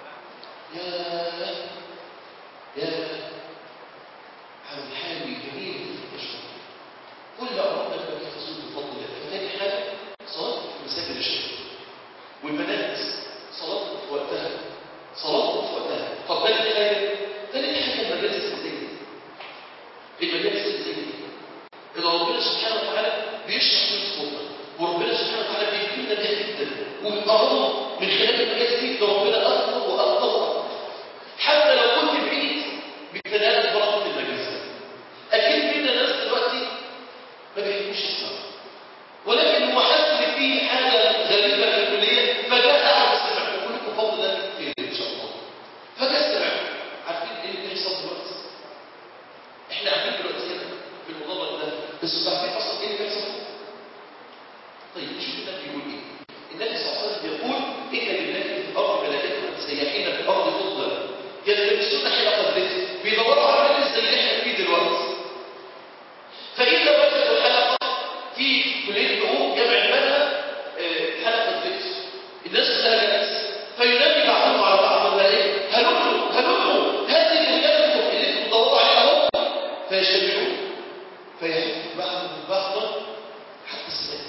يا يا على الحال الجميل في الأشهر كل أمرنا أن يحفظون بفضل الله فتاني حاجة صلاة في مساجد الشيخ والبنات صلاة في وقتها صلاة في وقتها طب تاني حاجة تاني حاجة المجالس الزينة المجالس الزينة إذا ربنا سبحانه وتعالى بيشرح في الصوت وربنا سبحانه وتعالى بيكرمنا بيها جدا وبالأمر من خلال المجالس دي ده ربنا أكبر وأكبر وأكبر حتى لو كنت بعيد بتنال بركة المجلس أكيد فينا ناس دلوقتي ما بيحبوش يسمعوا ولكن هو حس ان في حاجه غريبه في الكليه فجاء قعد يستمع ويقول لكم فضل الله كتير ان شاء الله فجاء استمع عارفين ايه اللي بيحصل دلوقتي؟ احنا عارفين دلوقتي هنا في الموضوع ده بس مش عارفين اصلا ايه اللي بيحصل طيب شوف النبي بيقول ايه النبي صلى الله عليه وسلم يقول ان لله في الارض ملائكه سياحين في الارض فضلا يلتمسون حلق الذكر بيدوروا على مجلس زي اللي احنا فيه دلوقتي فإذا وجدوا حلقة في كلية العلوم جمع بينها آه، حلقة ذكر الناس كلها جالسة فينادي بعضهم على بعض ولا ايه هلموا هلموا هذه بنيانكم اللي انتم بتدوروا عليها اهو فيجتمعون فيحب بعضهم بعضا حتى السماء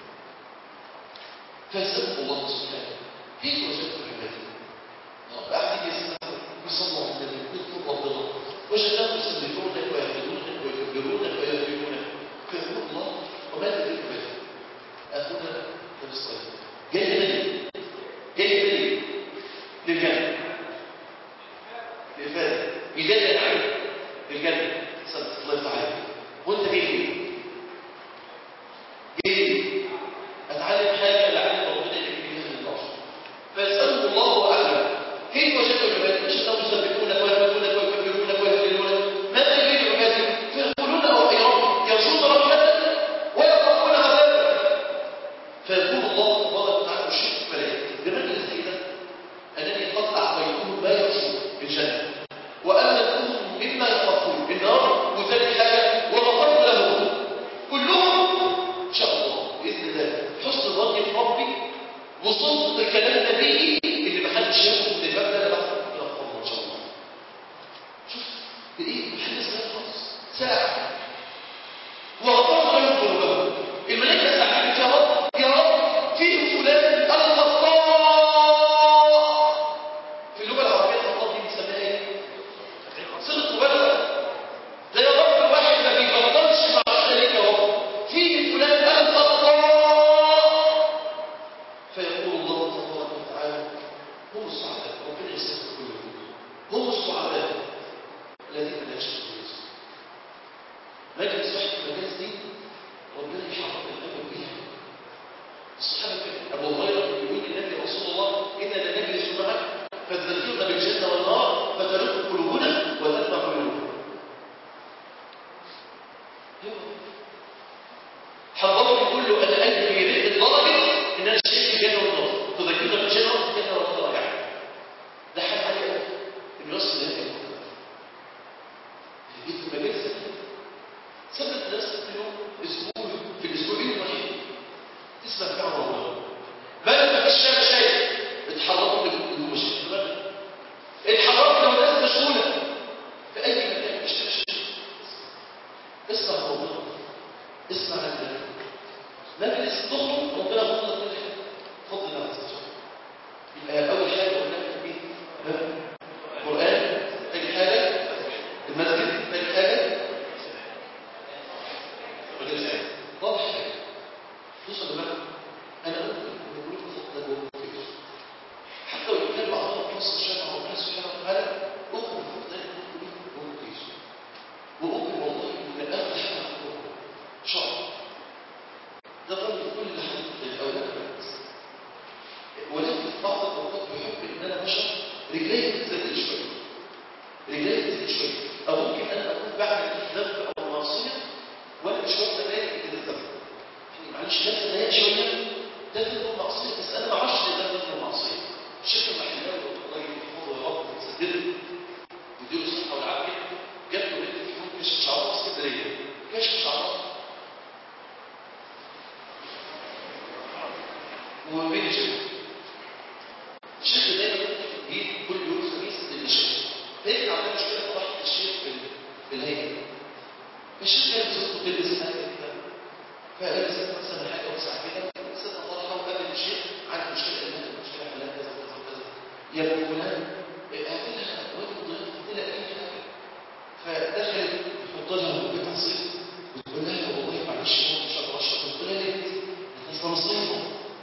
فيسبح الله سبحانه كيف وجدتم عبادي قاعدين يسمعوا يصلوا على النبي يذكروا ربنا وجدناهم يسبحونك ويحمدونك ويكبرونك ويهللونك فيقول الله وما تدرك به اخونا نفس جاي منين جاي منين للجنه للفاتح يجنن عليك للجنه صدق الله تعالى وانت جاي ليه جاي ليه اتعلم حاجه لعل ربنا يكفيها من الله فيسأله الله أعلم كيف وجدوا العباد وجدوا يسبحونك ويحمدونك ويكبرونك ويهللونك ماذا يريد عبادي فيقولون أو يا رب يرجون رحمتك ويخافون عذابك فيقول الله تبارك وتعالى الشرك الملائكة بمن الزينة أنني قد أعطيتهم ما يرجون الجنة وأمنتهم مما يخافون النار وثاني حاجة وغفرت لهم كلهم إن شاء الله بإذن الله حسن ظني في ربي وصلت الكلام النبي اللي محدش ياخد من الباب ده انا باخد من الله ان شاء الله شوف بايه محدش لا خالص ساعه وغفرت لهم ذنوبهم الملائكه استعجبت يا رب يا رب فيه فلان الخطاء في اللغه العربيه الخطاء دي بنسميها ايه؟ صيغه مبالغه ده يا رب الواحد ما بيبطلش معصيه ليك يا رب فيه فلان الخطاء فيقول الله تبارك وتعالى هم السعداء ربنا يستغفر كلهم هم السعداء الذين لا يشركون بالله مشكله فراح الشيخ في في الهيئه فالشيخ كان بيزوجته تلبس حاجه كده فلبس مثلا حاجه واسعه كده ست فرحه وقابل الشيخ عندي مشكله ان هذه المشكله حلها كذا وكذا وكذا يا ابن فلان هات لها راجل ضيف هات لها اي حاجه فدخلت تحط لها مكبات عصير وتقول لها والله معلش هو مش هقدر اشرب قلت لها ليه؟ قالت لها اصل انا صايمه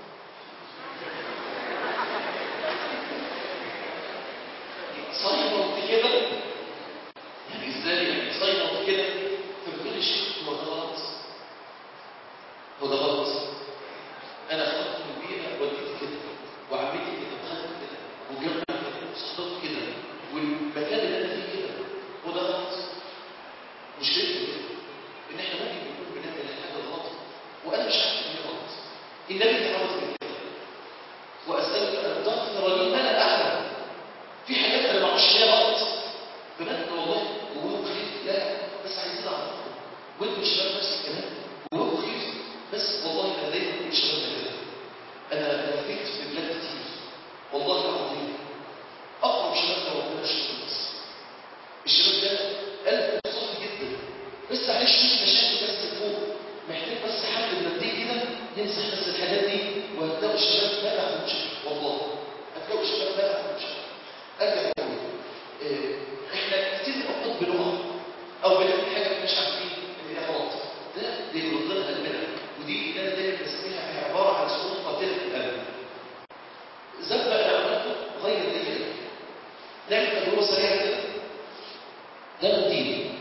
صايمه وانت كده يعني ازاي يعني صايمه وانت كده فبتقول لي شيخ هو ده غلط هو ده غلط انا خدت من بيئه والدتي كده وعمتي كده وخدت كده وجمعت كده وصحبت كده والمكان اللي انا فيه كده هو ده غلط مشكلته كده ان احنا ممكن نكون بنعمل حاجه غلط وانا مش عارف ان هي غلط النبي تعود من كده واسالك ان تغفر لي ما لا اعلم في حاجات انا ما اعرفش هي غلط بجد والله جواهم خير لا لا بس عايزين اعرفهم وانتوا شباب نفس الكلام جواهم خير بس والله انا دايما بقول شبابنا كده انا لفيت في بلاد كتير والله العظيم اقرب شباب ربنا الشباب مصر الشباب ده قلبه صافي جدا بس عليه شويه مشاكل بس فوق محتاج بس حد مادي كده يمسح بس الحاجات دي وهتلاقوا الشباب ما يعرفوش والله هتلاقوا الشباب ما يعرفوش ارجع اقول إيه، احنا كتير من الاوقات بنقع او بنعمل حاجه مش عارفين ان هي غلط ده بيرد لنا قلبنا ودي اللي انا دايما بسميها عباره عن سقوط قاتله في القلب ذنب انا عملته غير لي قلبي نعمل تجربه سريعه كده ده الدين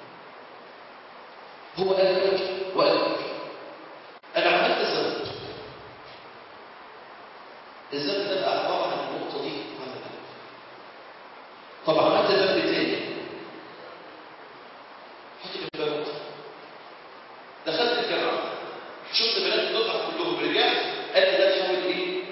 هو قلبك وقلبك انا عملت ذنب الذنب ده بقى عباره عن النقطه دي عن القلب طب عملت ذنب تاني حط في بالك دخلت الجامعه شفت بنات الدفعه كلهم رجعت قال لي ده تحول ايه؟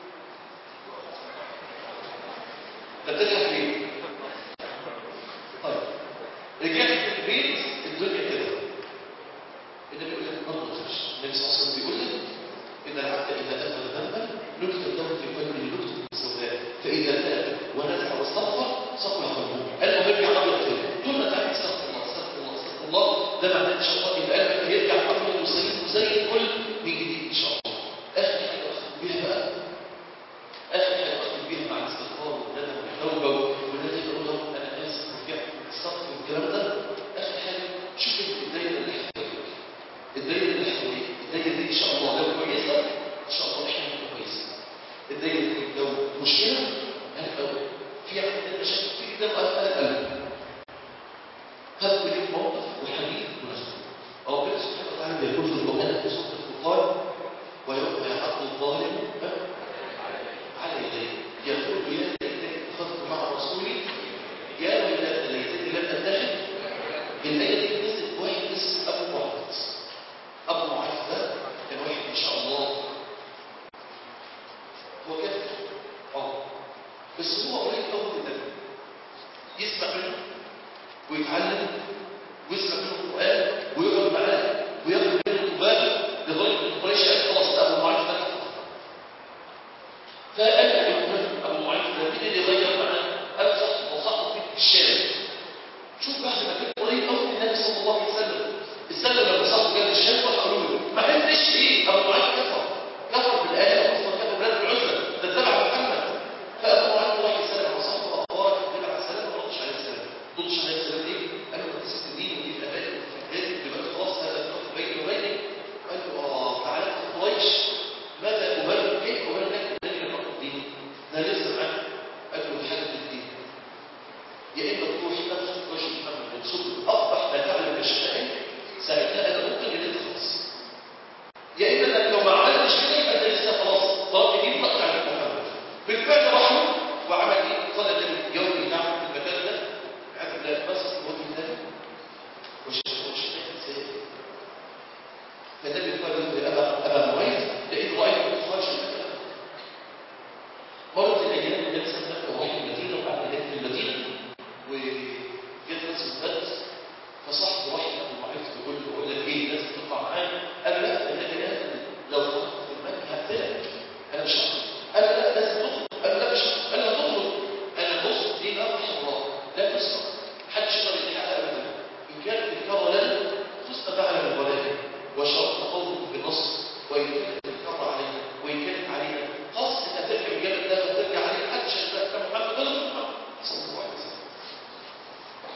ده بتضحك ليه؟ طيب رجعت في البيت الدنيا كده النبي بيقول لك ما تخش النبي صلى الله عليه وسلم بيقول لك ان العبد اذا اذنب ذنبا نكتب له في قلبه نكتب سوداء فاذا تاب ونزع واستغفر صفى قلبه قلبه بيرجع ابيض تاني طول ما تعمل استغفر الله استغفر الله استغفر الله ده معناه ان شاء الله ان قلبك هيرجع ابيض وسليم وزي الفل من جديد ان شاء الله اخر حاجه اختم بيها بقى اخر حاجه اختم بيها مع الاستغفار والندم والتوبه والندم يقول له انا اسف ورجعت استغفر والكلام ده اخر حاجه شوف الدايره اللي حواليك الدايره اللي حواليك الدايره دي ان شاء الله لو كويسه ان شاء الله احنا نبقى كويسين الدايره دي لو مشكله هنبقى في عندنا مشاكل كتير جدا وقلب قلب هذا ليك موقف وحديث ونسخه ربنا سبحانه وتعالى يقول في القران في سوره الفرقان ويوم يعض الظالم على يديه يقول يا ليتني اتخذت مع رسولي يا ويلتى ليتني لم اتخذ الايه دي نزلت واحد اسمه ابو معيط ابو معيط ده كان واحد ما شاء الله هو كان اه بس هو قريب قوي من النبي يسمع منه ويتعلم ويسمع منه القران ويقعد معاه وياخد منه القباب لغايه ان قريش قال خلاص ده ابو معيط ده كفر فقال له ابو معيط ده مين اللي غير معاه؟ قال صاحبه وصاحبه في الشارع شوف بعد ما كان قريب قوي من النبي صلى الله عليه وسلم استنى لما صاحبه كان الشام راح قالوا له ما عرفتش ايه ابو معيط كفر كفر بالايه اصلا كفر بلاد العزله ده تبع محمد فابو معيط راح يسلم على صاحبه اخبارك النبي عليه السلام ما ردش عليه السلام ما ردش عليه السلام ليه؟ قال له انت سبت الدين ودي في ابائك وفي حياتك دلوقتي خلاص هذا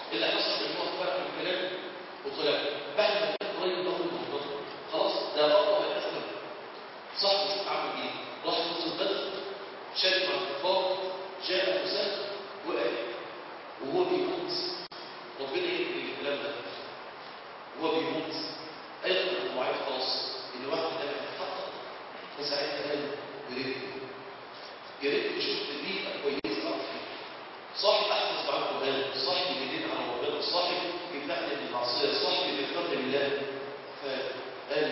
اللي حصل ان هو فرق من الكلام وطلع بعد ما كان قريب من اول الموضوع خلاص ده خطوه بقى اسلم صاحبه شوف عمل ايه راح يوصل بدر شارك مع الكفار جاء مسافر وقال وهو بيموت ربنا يكفي الكلام ده وهو بيموت ايضا المواعيد خلاص ان واحد ده هيتحقق فساعتها قال يا ريت يا ريت شفت بيئه كويسه اكتر صاحب احفظ معاه القران صاحب يدين على ربنا صاحب يمنعني من المعصيه صاحب يذكرني بالله فقال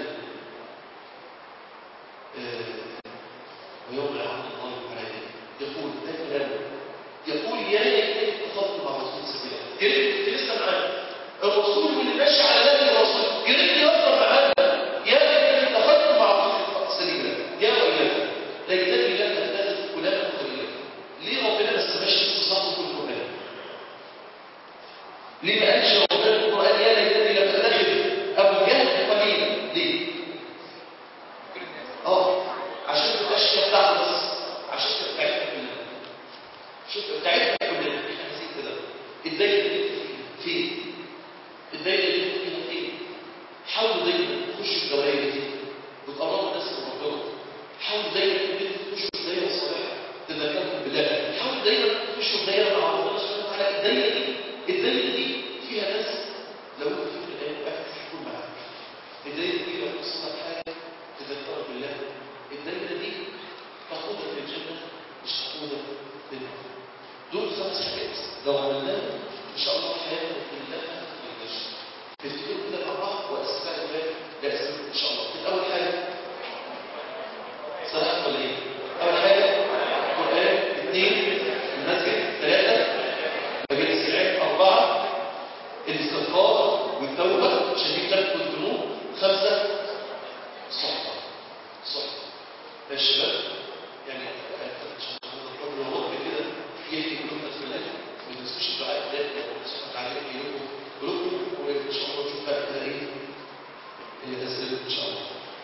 آه، ويوم يعود الله عليه يقول ده كلامه يقول يا ليتني اتخذت مع الرسول سبيلا يا ريت كنت لسه معانا الرسول واللي ماشي على نهج الرسول يا ريتني افضل معانا يا ليتني اتخذت مع الرسول سبيلا يا ويلك ليتني لم اتخذ فلانا خليلا ليه ربنا ما سماش اسم صاحبه في القران ليه ما قالش ربنا في القران يا ليتني لم اتخذ ابو جهل خليلا ليه اه عشان ما تبقاش هي بتاعته بس عشان تبقى بتاعتنا كلنا شوف بتاعتنا كلنا احنا عايزين كده الدايره اللي انت فيها فين الدايره اللي انت فيها فين حاولوا دايما تخشوا الدوائر دي وتقربوا الناس من ربنا حاولوا دايما ان انتوا تخشوا في دايره صالحه تذكركم بالله حاولوا دايما تخشوا في دايره مع ربنا سبحانه وتعالى الدايره دي الدايره دي فيها ناس لو انت في الايه واحد هيكون معاك الدايره دي لو حصلت حاجه تذكرك بالله الدايره دي تقودك للجنه مش تقودك للنار دول خمس حاجات لو عملناهم ان شاء الله حياتنا كلها تتغير تفتكروا كده مع بعض واسماء الله لاسماء ان شاء الله كده اول حاجه صلاة ولا ايه؟ اول حاجه قران اثنين المسجد ثلاثه مجالس العلم اربعه الاستغفار والتوبه شديد ترك الذنوب خمسه الصحبه الصحبه يا شباب يعني قبل الوقت كده يحكي كلهم تسبيحات ما تنسوش الدعاء ده سبحانه وتعالى يحكي لكم قلوبكم وان شاء الله نشوف بقى كده ايه الاسئله ان شاء الله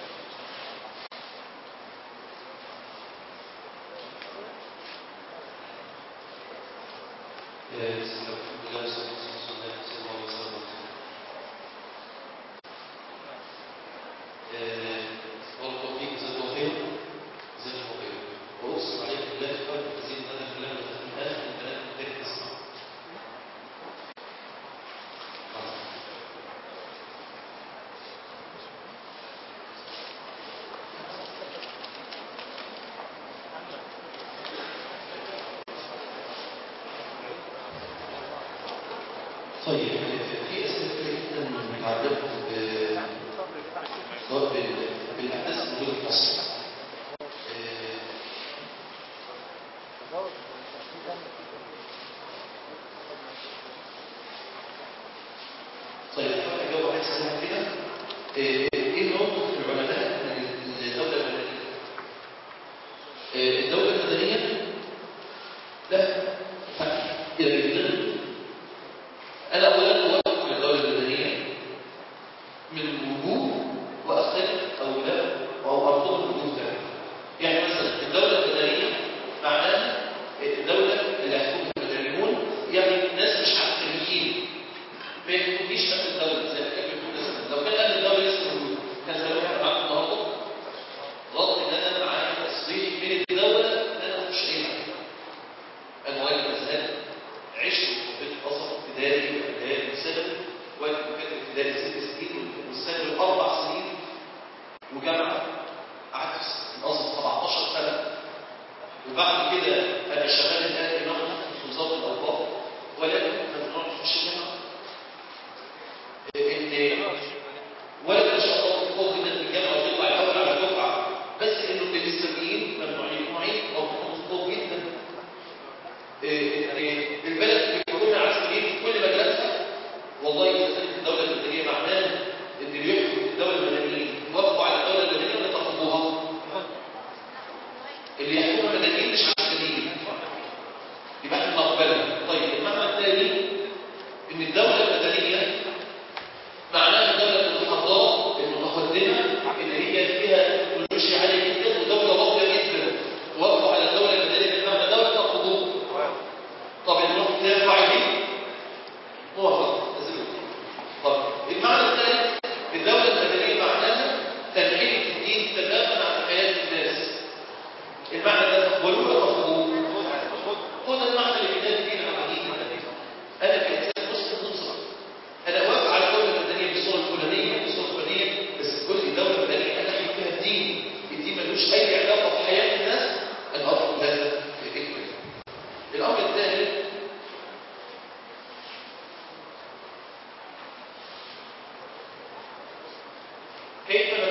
بسم الله الحمد لله والصلاه والسلام على رسول الله صلى الله عليه وسلم بارك الله فيك جزاك الله خير جزاك الله خير واقسم عليك بالله الخير الذي هذا الكلام الذي الان البنات محتاج تسمع طيب في اسئله كتير جدا متعلقه ب- سواء بال- بالاحداث الموجوده في مصر آه، طيب أنا أجاوب على سريعا كده آه، إيه موقف العلماء من الدولة المدنية؟ آه، الدولة المدنية لها حق كبير جدا أنا أولا أوافق على الدولة المدنية من وجوه وأختلف أو لا أو أرفض من وجوه ثانية يعني مثلا الدولة المدنية معناها الدولة اللي هتكون المدنيون يعني ناس مش عسكريين ما يكونيش أهل الدولة زي ما كان بيقول لسه لو كان أهل الدولة لسه موجود كان زمان احنا معاكم النهارده رغم إن أنا معايا تصريح من الدولة إن أنا مش أي حاجة أنا راجل أزهري عشت في بيت أزهر ابتدائي وإعدادي وثانوي وأنا كنت ابتدائي ست سنين والثانوي أربع سنين وجامعة قعدت في الأزهر 17 سنة وبعد كده أنا شغال الآن إمام في وزارة الأوقاف ولكن ما بنقعدش في الشغل إن ولد ما شاء الله قوي جدا في الجامعة ويطلع الأول على الدفعة بس إنه الإسلاميين ممنوعين ممنوعين ربهم قوي جدا إن البلد بيكون عسكريين في كل مجالاتها والله إذا كانت الدولة المدنية معناها إن اللي يحكم الدولة المدنية يوافقوا على الدولة المدنية ولا ترفضوها؟ اللي يحكموا المدنيين مش عسكريين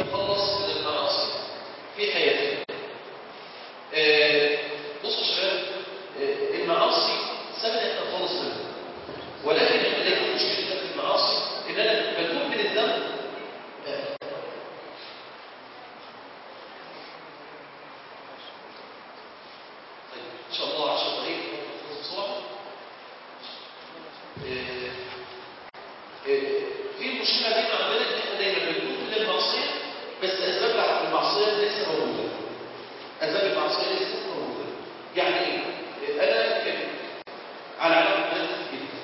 يتخلص من المعاصي في حياته آه، بصوا يا شباب آه، المعاصي سهل احنا نخلص منها ولكن احنا دايما مشكلتنا في المعاصي ان انا بتوب من الذنب آه، طيب ان شاء الله 10 دقائق نخلص بسرعه آه، آه، في مشكله دايما عندنا ان احنا دايما بنتوب من المعصيه بس اسباب المعصيه لسه موجوده اسباب المعصيه لسه موجوده يعني ايه آه، انا كان على علاقه بنات جدا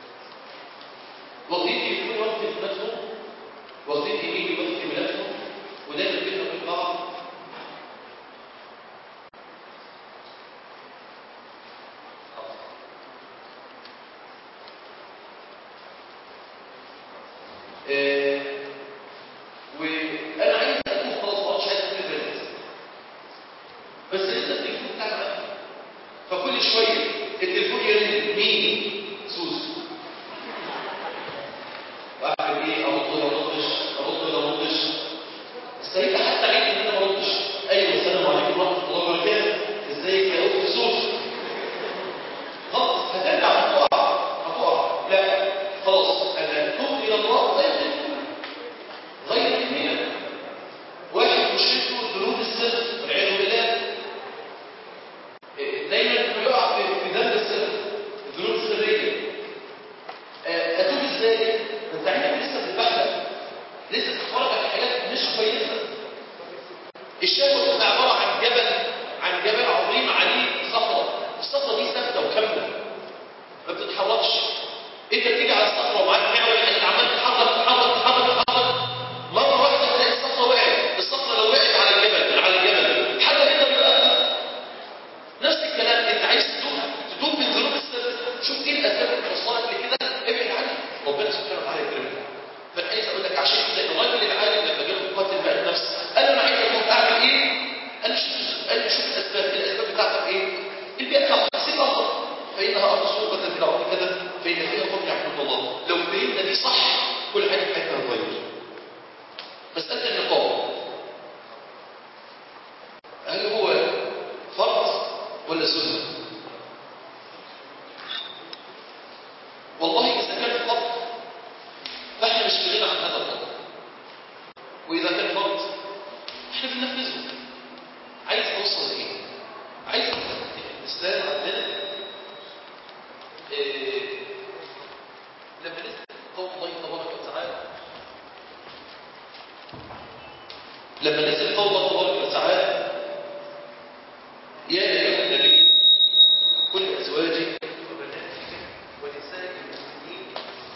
واخدين تليفوني وقت بناتهم واخدين ايميلي وقت بناتهم ودايما بينا وبين بعض آه، وانا عايز اكون خلاص ما عادش عايز اكون البنات بس لسه التليفون بتاعي معايا فكل شويه التليفون يرن مين سوسو واعمل ايه ارد ولا ما اردش ارد ولا ما اردش السيدة حتى عيد ان انا ما اردش ايوه السلام عليكم ورحمه الله وبركاته ازيك يا اخت سوسو خلاص هترجع هتقع هتقع لا خلاص انا تبت الى الله غير الكل غير الكمية واحد مشركه ذنوب السر والعياذ بالله إيه، دايما بيقع في في ذنب السر الذنوب السريه آه، اتوب ازاي؟ ما انت عينك لسه بتتبهدل لسه بتتفرج على حاجات مش كويسه الشهوه بتبقى عباره عن جبل عن جبل عظيم عليه صخره الصخره دي ثابته وكامله ما بتتحركش انت بتيجي على الصخره ومعاك معول حديد عمال تحرك تحرك تحرك تحرك مره واحده تلاقي الصخره وقعت الصخره لو وقعت على الجبل على الجبل حد يقدر يوقفها نفس الكلام انت عايز تدوب تدوب من ذنوب السر شوف ايه الاسباب اللي توصلك لكده ابعد عنها ربنا سبحانه وتعالى يكرمك فانا عايز اقول لك عشان كده الراجل العالم لما جاله يقاتل بقى النفس قال له انا عايز اتوب اعمل ايه؟ قال له شوف قال له شوف الاسباب الاسباب بتاعتك ايه؟ البيئه بتاعتك سيب الله فانها ارض سوقة في الارض كذا فان فيها قوم يعبدون الله لو فهمنا دي صح كل حاجه في حياتنا هتتغير مساله النقاب هل هو فرض ولا سنه؟ والله إذا كان فرض فإحنا مش في غنى عن هذا الفرض وإذا كان فرض إحنا بننفذه عايز أوصل لإيه؟ عايز الإسلام عندنا إيه لما نزل قول الله تبارك وتعالى لما نزل قول الله تبارك وتعالى يا أيها النبي كل أزواجك وبناتك ونساء المؤمنين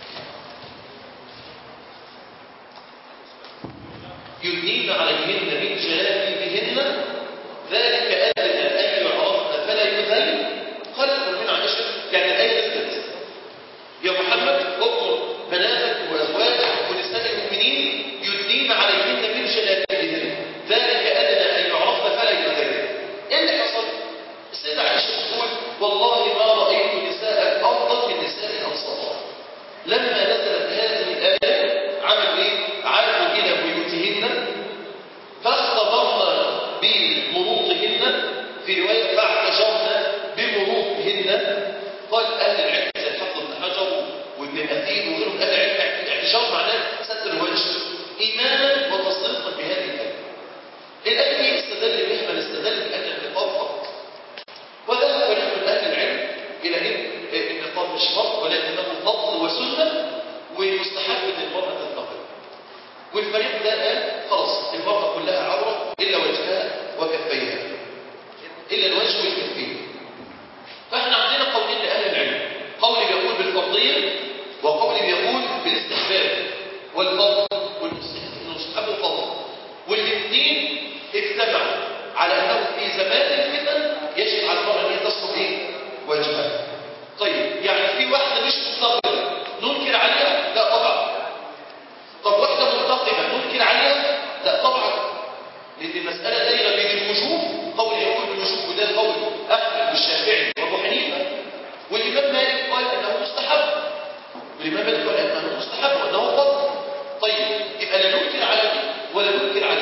يدنين عليهن من جلابيبهن ذلك أدنى أن يعرفن فلا يذل خلق من عائشة يعني الآية نزلت يا محمد اطلب بناتك وأزواجك ونساء المؤمنين يدنين عليهن من جلابيبهن ذلك أدنى أن يعرفن فلا يذل إيه اللي حصل؟ السيدة عائشة تقول والله ما رأيت نساء أفضل من نساء الأنصار لما نزلت هذه الآية عملوا إيه؟ عادوا إلى بيوتهن فاختبرن بمروطهن في رواية فاعتجرن بمروطهن قال أهل العلم زي الحفظ بن حجر وابن الأثير وغيرهم أهل العلم اعتجار معناه ستر الوجه إيمانا وتصديقا بهذه الآية الآية دي استدل بها من استدل بأن النقاب فرض وذهب فريق من أهل العلم إلى أن النقاب مش فرض ولكنه فضل وسنة ومستحب أن المرأة تنتقب والفريق ده قال خلاص المرأة كلها عورة إلا وجهها وكفيها إلا الوجه والكفين فاحنا عندنا قولين لأهل العلم قول بيقول بالفرضية وقول بيقول بالاستحباب والفضل والمستحب الفضل والاثنين اجتمعوا على أنه في زمان الفتن يجب على المرأة أن هي تصرف إيه؟ وجهها طيب يعني في واحدة مش منتقبة ننكر عليها؟ لا طبعا طب واحدة منتقبة ننكر عليها؟ لا طبعا لأن المسألة دايرة بين الوجوب قول يقول بالوجوب وده قول أحمد والشافعي وأبو حنيفة والإمام مالك قال أنه مستحب والإمام مالك قال أنه مستحب وأنه فضل طيب يبقى لا ننكر على دي ولا ننكر على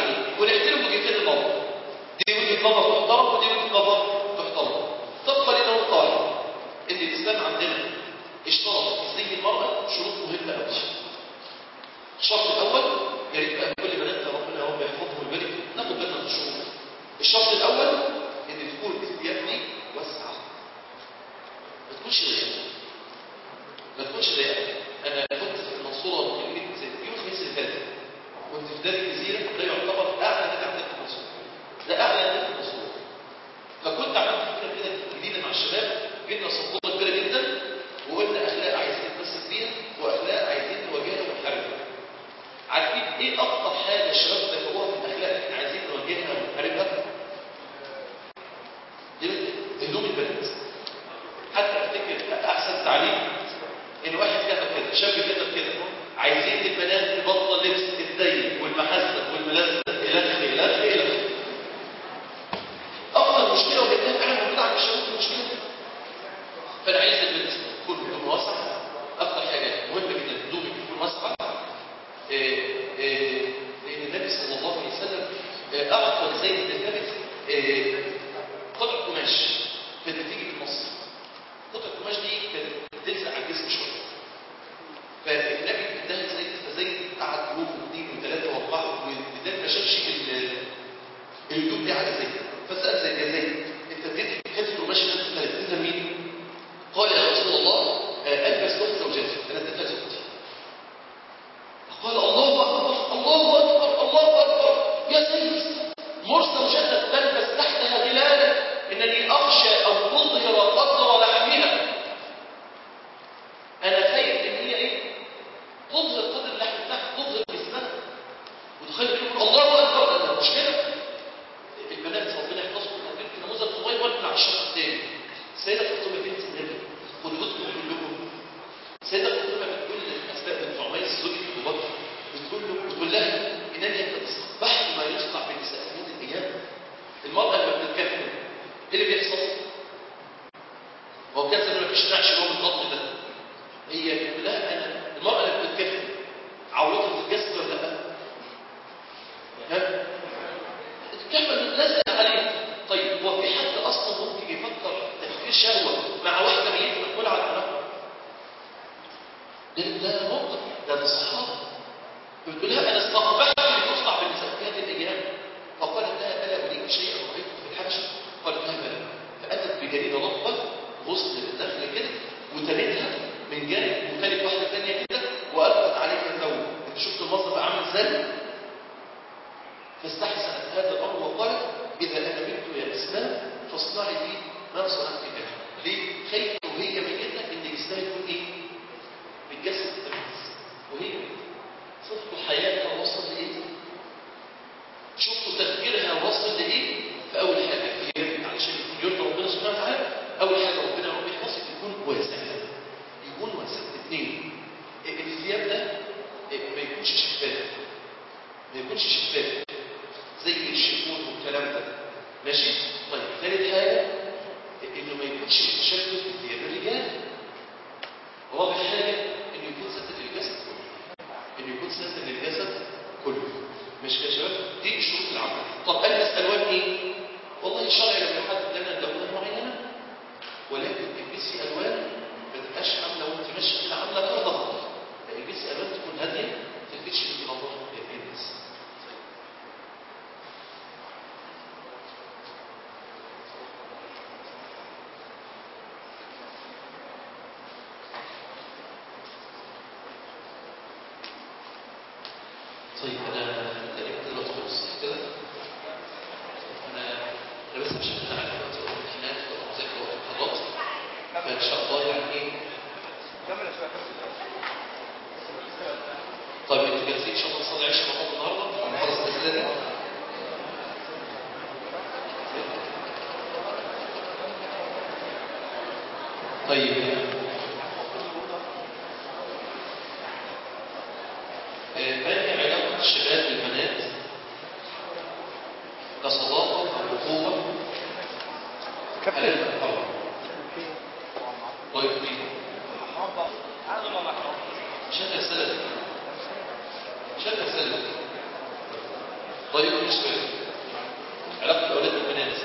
وجهة نظر تحترم ودي وجهة نظر تحترم تبقى لنا القاعدة ان الاسلام عندنا اشترط في زي المرأة شروط مهمة قوي الشرط الاول يا ريت بقى كل بناتنا ربنا هو بيحفظهم ويبارك ناخد بالنا من الشروط الشرط الاول ان تكون الثياب دي واسعه ما تكونش ضيقه ما تكونش ضيقه انا كنت في المنصوره يمكن يوم الخميس اللي فات كنت في دار الجزيره ده يعتبر اعلى نادي عندنا في المنصوره ده اعلى نادي في المنصوره فكنت عملت فكره كده جديده مع الشباب جبنا سبوره كبيره جدا وقلنا اخلاق عايزين نتمسك بيها واخلاق عايزين نواجهها ونحاربها عارفين ايه اكتر حاجه الشباب ذكروها في الاخلاق اللي احنا عايزين نواجهها ونحاربها هدوم البنات حتى افتكر احسن تعليم ان واحد كتب كده شاب كتب كده عايزين البنات تبطل لبس الضيق والمحزق والملزق الخ الخ الخ اكتر مشكله وجدناها فعلا موجوده عند الشباب المشكله فانا عايز البنت تكون هدوم واسعه اكتر حاجه مهمه جدا هدومك تكون واسعه لان النبي صلى الله عليه وسلم اعطى زيد بن ثابت قطعه قماش كانت بتيجي من مصر قطعه القماش دي كانت بتلزق على الجسم شويه فالنبي اداها زيد فزيد قعد يوم واثنين وثلاثه واربعه وبالذات ما شافش الهدوم دي على زيد فسال زيد يا زيد انت اديت حته القماش اللي انت اديتها لمين؟ قال يا رسول الله البس لهم زوجاتي انا اديتها لزوجتي قال الله اكبر الله اكبر الله اكبر يا سيد مر زوجتك تلبس تحتها غلالا انني اخشى ان تظهر قدر لحمها انا خايف ان هي ايه تظهر قدر اللحم بتاعها تظهر جسمها وتخيل يقول الله اكبر ده مشكله البنات ربنا يحفظكم انا جبت نموذج صغير وانا على الشق الثاني السيده فاطمه بنت النبي قدوتكم كلكم السيده فاطمه بتقول لاسماء بنت عميس زوجة ابو بكر بتقول له بتقول لها انني قد استقبحت ما يصنع بالنساء في هذه الايام المراه لما بتتكلم ايه اللي بيحصل؟ هو كان زمان ما فيش نعش اللي هو الغض ده هي بتقول لها انا المراه اللي بتتكلم عورتها في الجسد ولا لا؟ ها؟ الكلمه لازقه عليه طيب هو في حد اصلا ممكن يفكر تفكير شهوه مع واحده ميته مقبوله على الطلاق؟ ده ده موقف ده ده الصحابه بتقول لها انا استقبحت اللي تصنع بالنساء في هذه الايام فقالت لها الا اريك شيئا رايته في الحبشه قالت لها بلى فاتت بجريده رطبه غصن الدخل كده وتلتها من جانب وتلت واحده ثانيه كده والقت عليها الثوب انت شفت المنظر بقى عامل ازاي فاستحسنت هذا الامر وقالت اذا انا مت يا اسلام فاصنعي لي ما صنعت بك ليه خايفه وهي ميته ان جسمها يكون ايه بالجسد التمييز وهي صدق حياتها وصل لايه شفتوا تفكيرها وصل لايه فاول حاجه هي علشان يكون يرضى ربنا سبحانه وتعالى اول حاجه ربنا رب يحفظك يكون واسع يكون واسع اثنين الثياب ده ما يكونش شفاف ما يكونش شفاف زي الشيفون والكلام ده ماشي طيب ثالث حاجه انه ما يكونش متشبك بثياب الرجال رابع حاجه انه يكون ساتر للجسد كله انه يكون ساتر للجسد كله مش كده يا شباب دي الشروط العامه طب البس الوان ايه والله الشرع لم يحدد لنا لونه معينه ولكن البسي الوان ما تبقاش عامله وانت ماشيه كده عامله كرده البسي الوان تكون هاديه ما تلفتش النظر الناس طيب انا تقريبا كده خلص كده انا انا بس مش هتكلم على دلوقتي الامتحانات والمذاكره والمحاضرات فان شاء الله يعني ايه طيب انتوا جاهزين ان شاء الله نصلي عشاء مع بعض النهارده نخلص الاسئله دي طيب ما هي علاقة الشباب بالبنات كصداقة أو أخوة حلال طبعا طيب مين؟ شكل سلف شكل سلف طيب بالنسبة لي علاقة الأولاد بالبنات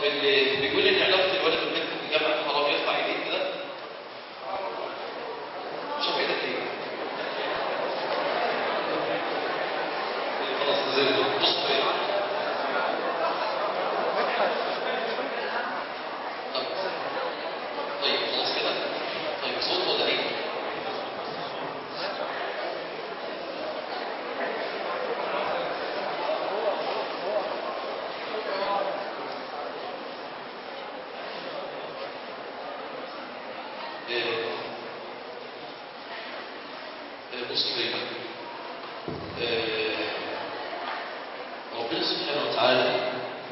اللي بيقول ان علاقه الولد والبنت في الجامعه حرام يرفع ايديه كده شوف ايدك ايه خلاص نزلت بص طيب طب طيب خلاص كده طيب صوت ولا ايه آه، آه، بص طيب آه، ربنا سبحانه وتعالى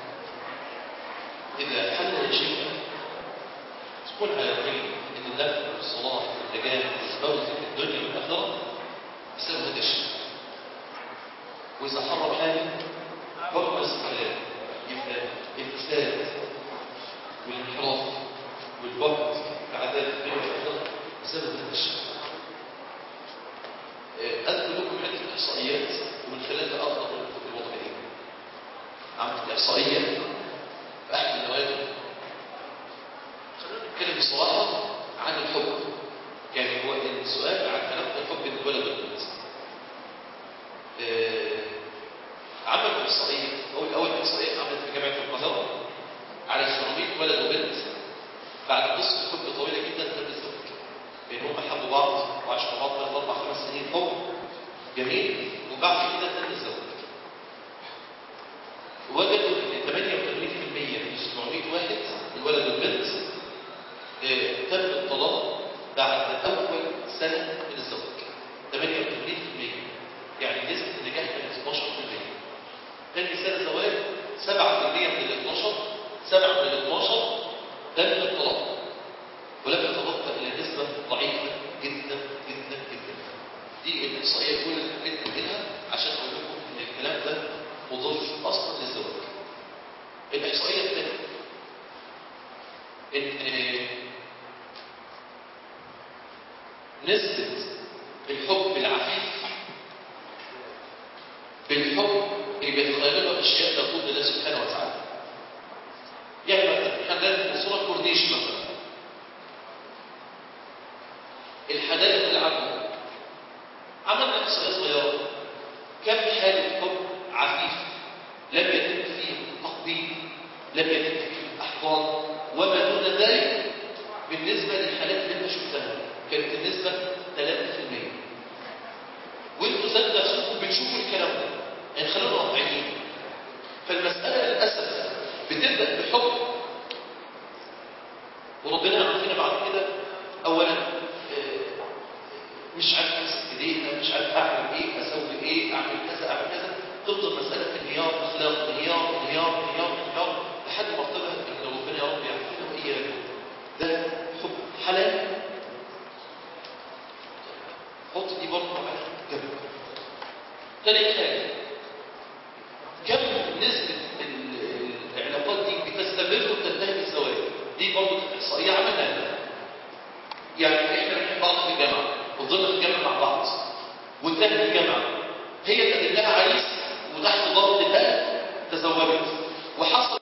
إذا حل شيئا تكون على يقين ان النفع والصلاح والنجاة والفوز في الدنيا والآخرة بسبب هذا الشيء وإذا حرم حاجة برضه نفس الكلام يبقى الفساد والانحراف والبعد في عذاب الدنيا والآخرة بسبب هذا الشيء آه، أذكر لكم عدة إحصائيات ومن خلالها أقدر أقول لكم الوضع إيه عملت إحصائية في أحد النوادي خلينا نتكلم بصراحة عن الحب يعني هو السؤال عن علاقة الحب بين الولد والبنت آه، عملوا إحصائية أول أول إحصائية عملت في جامعة القاهرة على 700 ولد وبنت بعد قصة حب طويلة جدا تم الزواج لأن هم حبوا بعض وعاشوا مع بعض ثلاث أربع خمس سنين حب جميل وبعد كده تم الزواج وجدوا ان 88% من 700 واحد الولد والبنت آه، تم الطلاق بعد اول سنه من الزواج 88% يعني نسبه النجاح كانت 12% ثاني سنه زواج 7% من ال 12 7 من ال 12 تم الطلاق ولم يتبقى الا نسبه ضعيفه جدا جدا جدا دي الاحصائيه الاولى اللي حبيت اقولها عشان اقول لكم ان الكلام ده مضر اصلا للزواج الاحصائيه الثانيه ان نسبه الحب العفيف بالحب اللي بيتخيلوا اشياء تقود لله سبحانه وتعالى يعني مثلا احنا عندنا صوره كورنيش مثلا الحدائق العامه عملنا احصائيه صغيره كم حاله حب عفيف لم يتم فيه تقبيل لم يتم فيه احضان وما دون ذلك بالنسبه للحالات اللي انت شفتها كانت النسبه 3% وانتوا ذات نفسكم بتشوفوا الكلام ده يعني خلونا واقعيين فالمساله للاسف بتبدا بحب وربنا يعافينا بعد كده اولا آه، مش عارف امسك ايدينا مش عارف اعمل ايه اسوي ايه اعمل كذا اعمل كذا تفضل مساله انهيار اخلاق انهيار انهيار انهيار انهيار لحد مرتبه ان ربنا يا رب يعافينا واياكم ده حب حلال حط دي برضه على جنب تاني حاجه كم نسبه ال- العلاقات دي بتستمر وتنتهي بالزواج دي برضه كانت احصائيه عملناها يعني احنا بنحب بعض في الجامعه وفضلنا في الجامعه مع بعض وانتهت الجامعه هي تقدم لها عريس وتحت ضغط الاهل تزوجت وحصل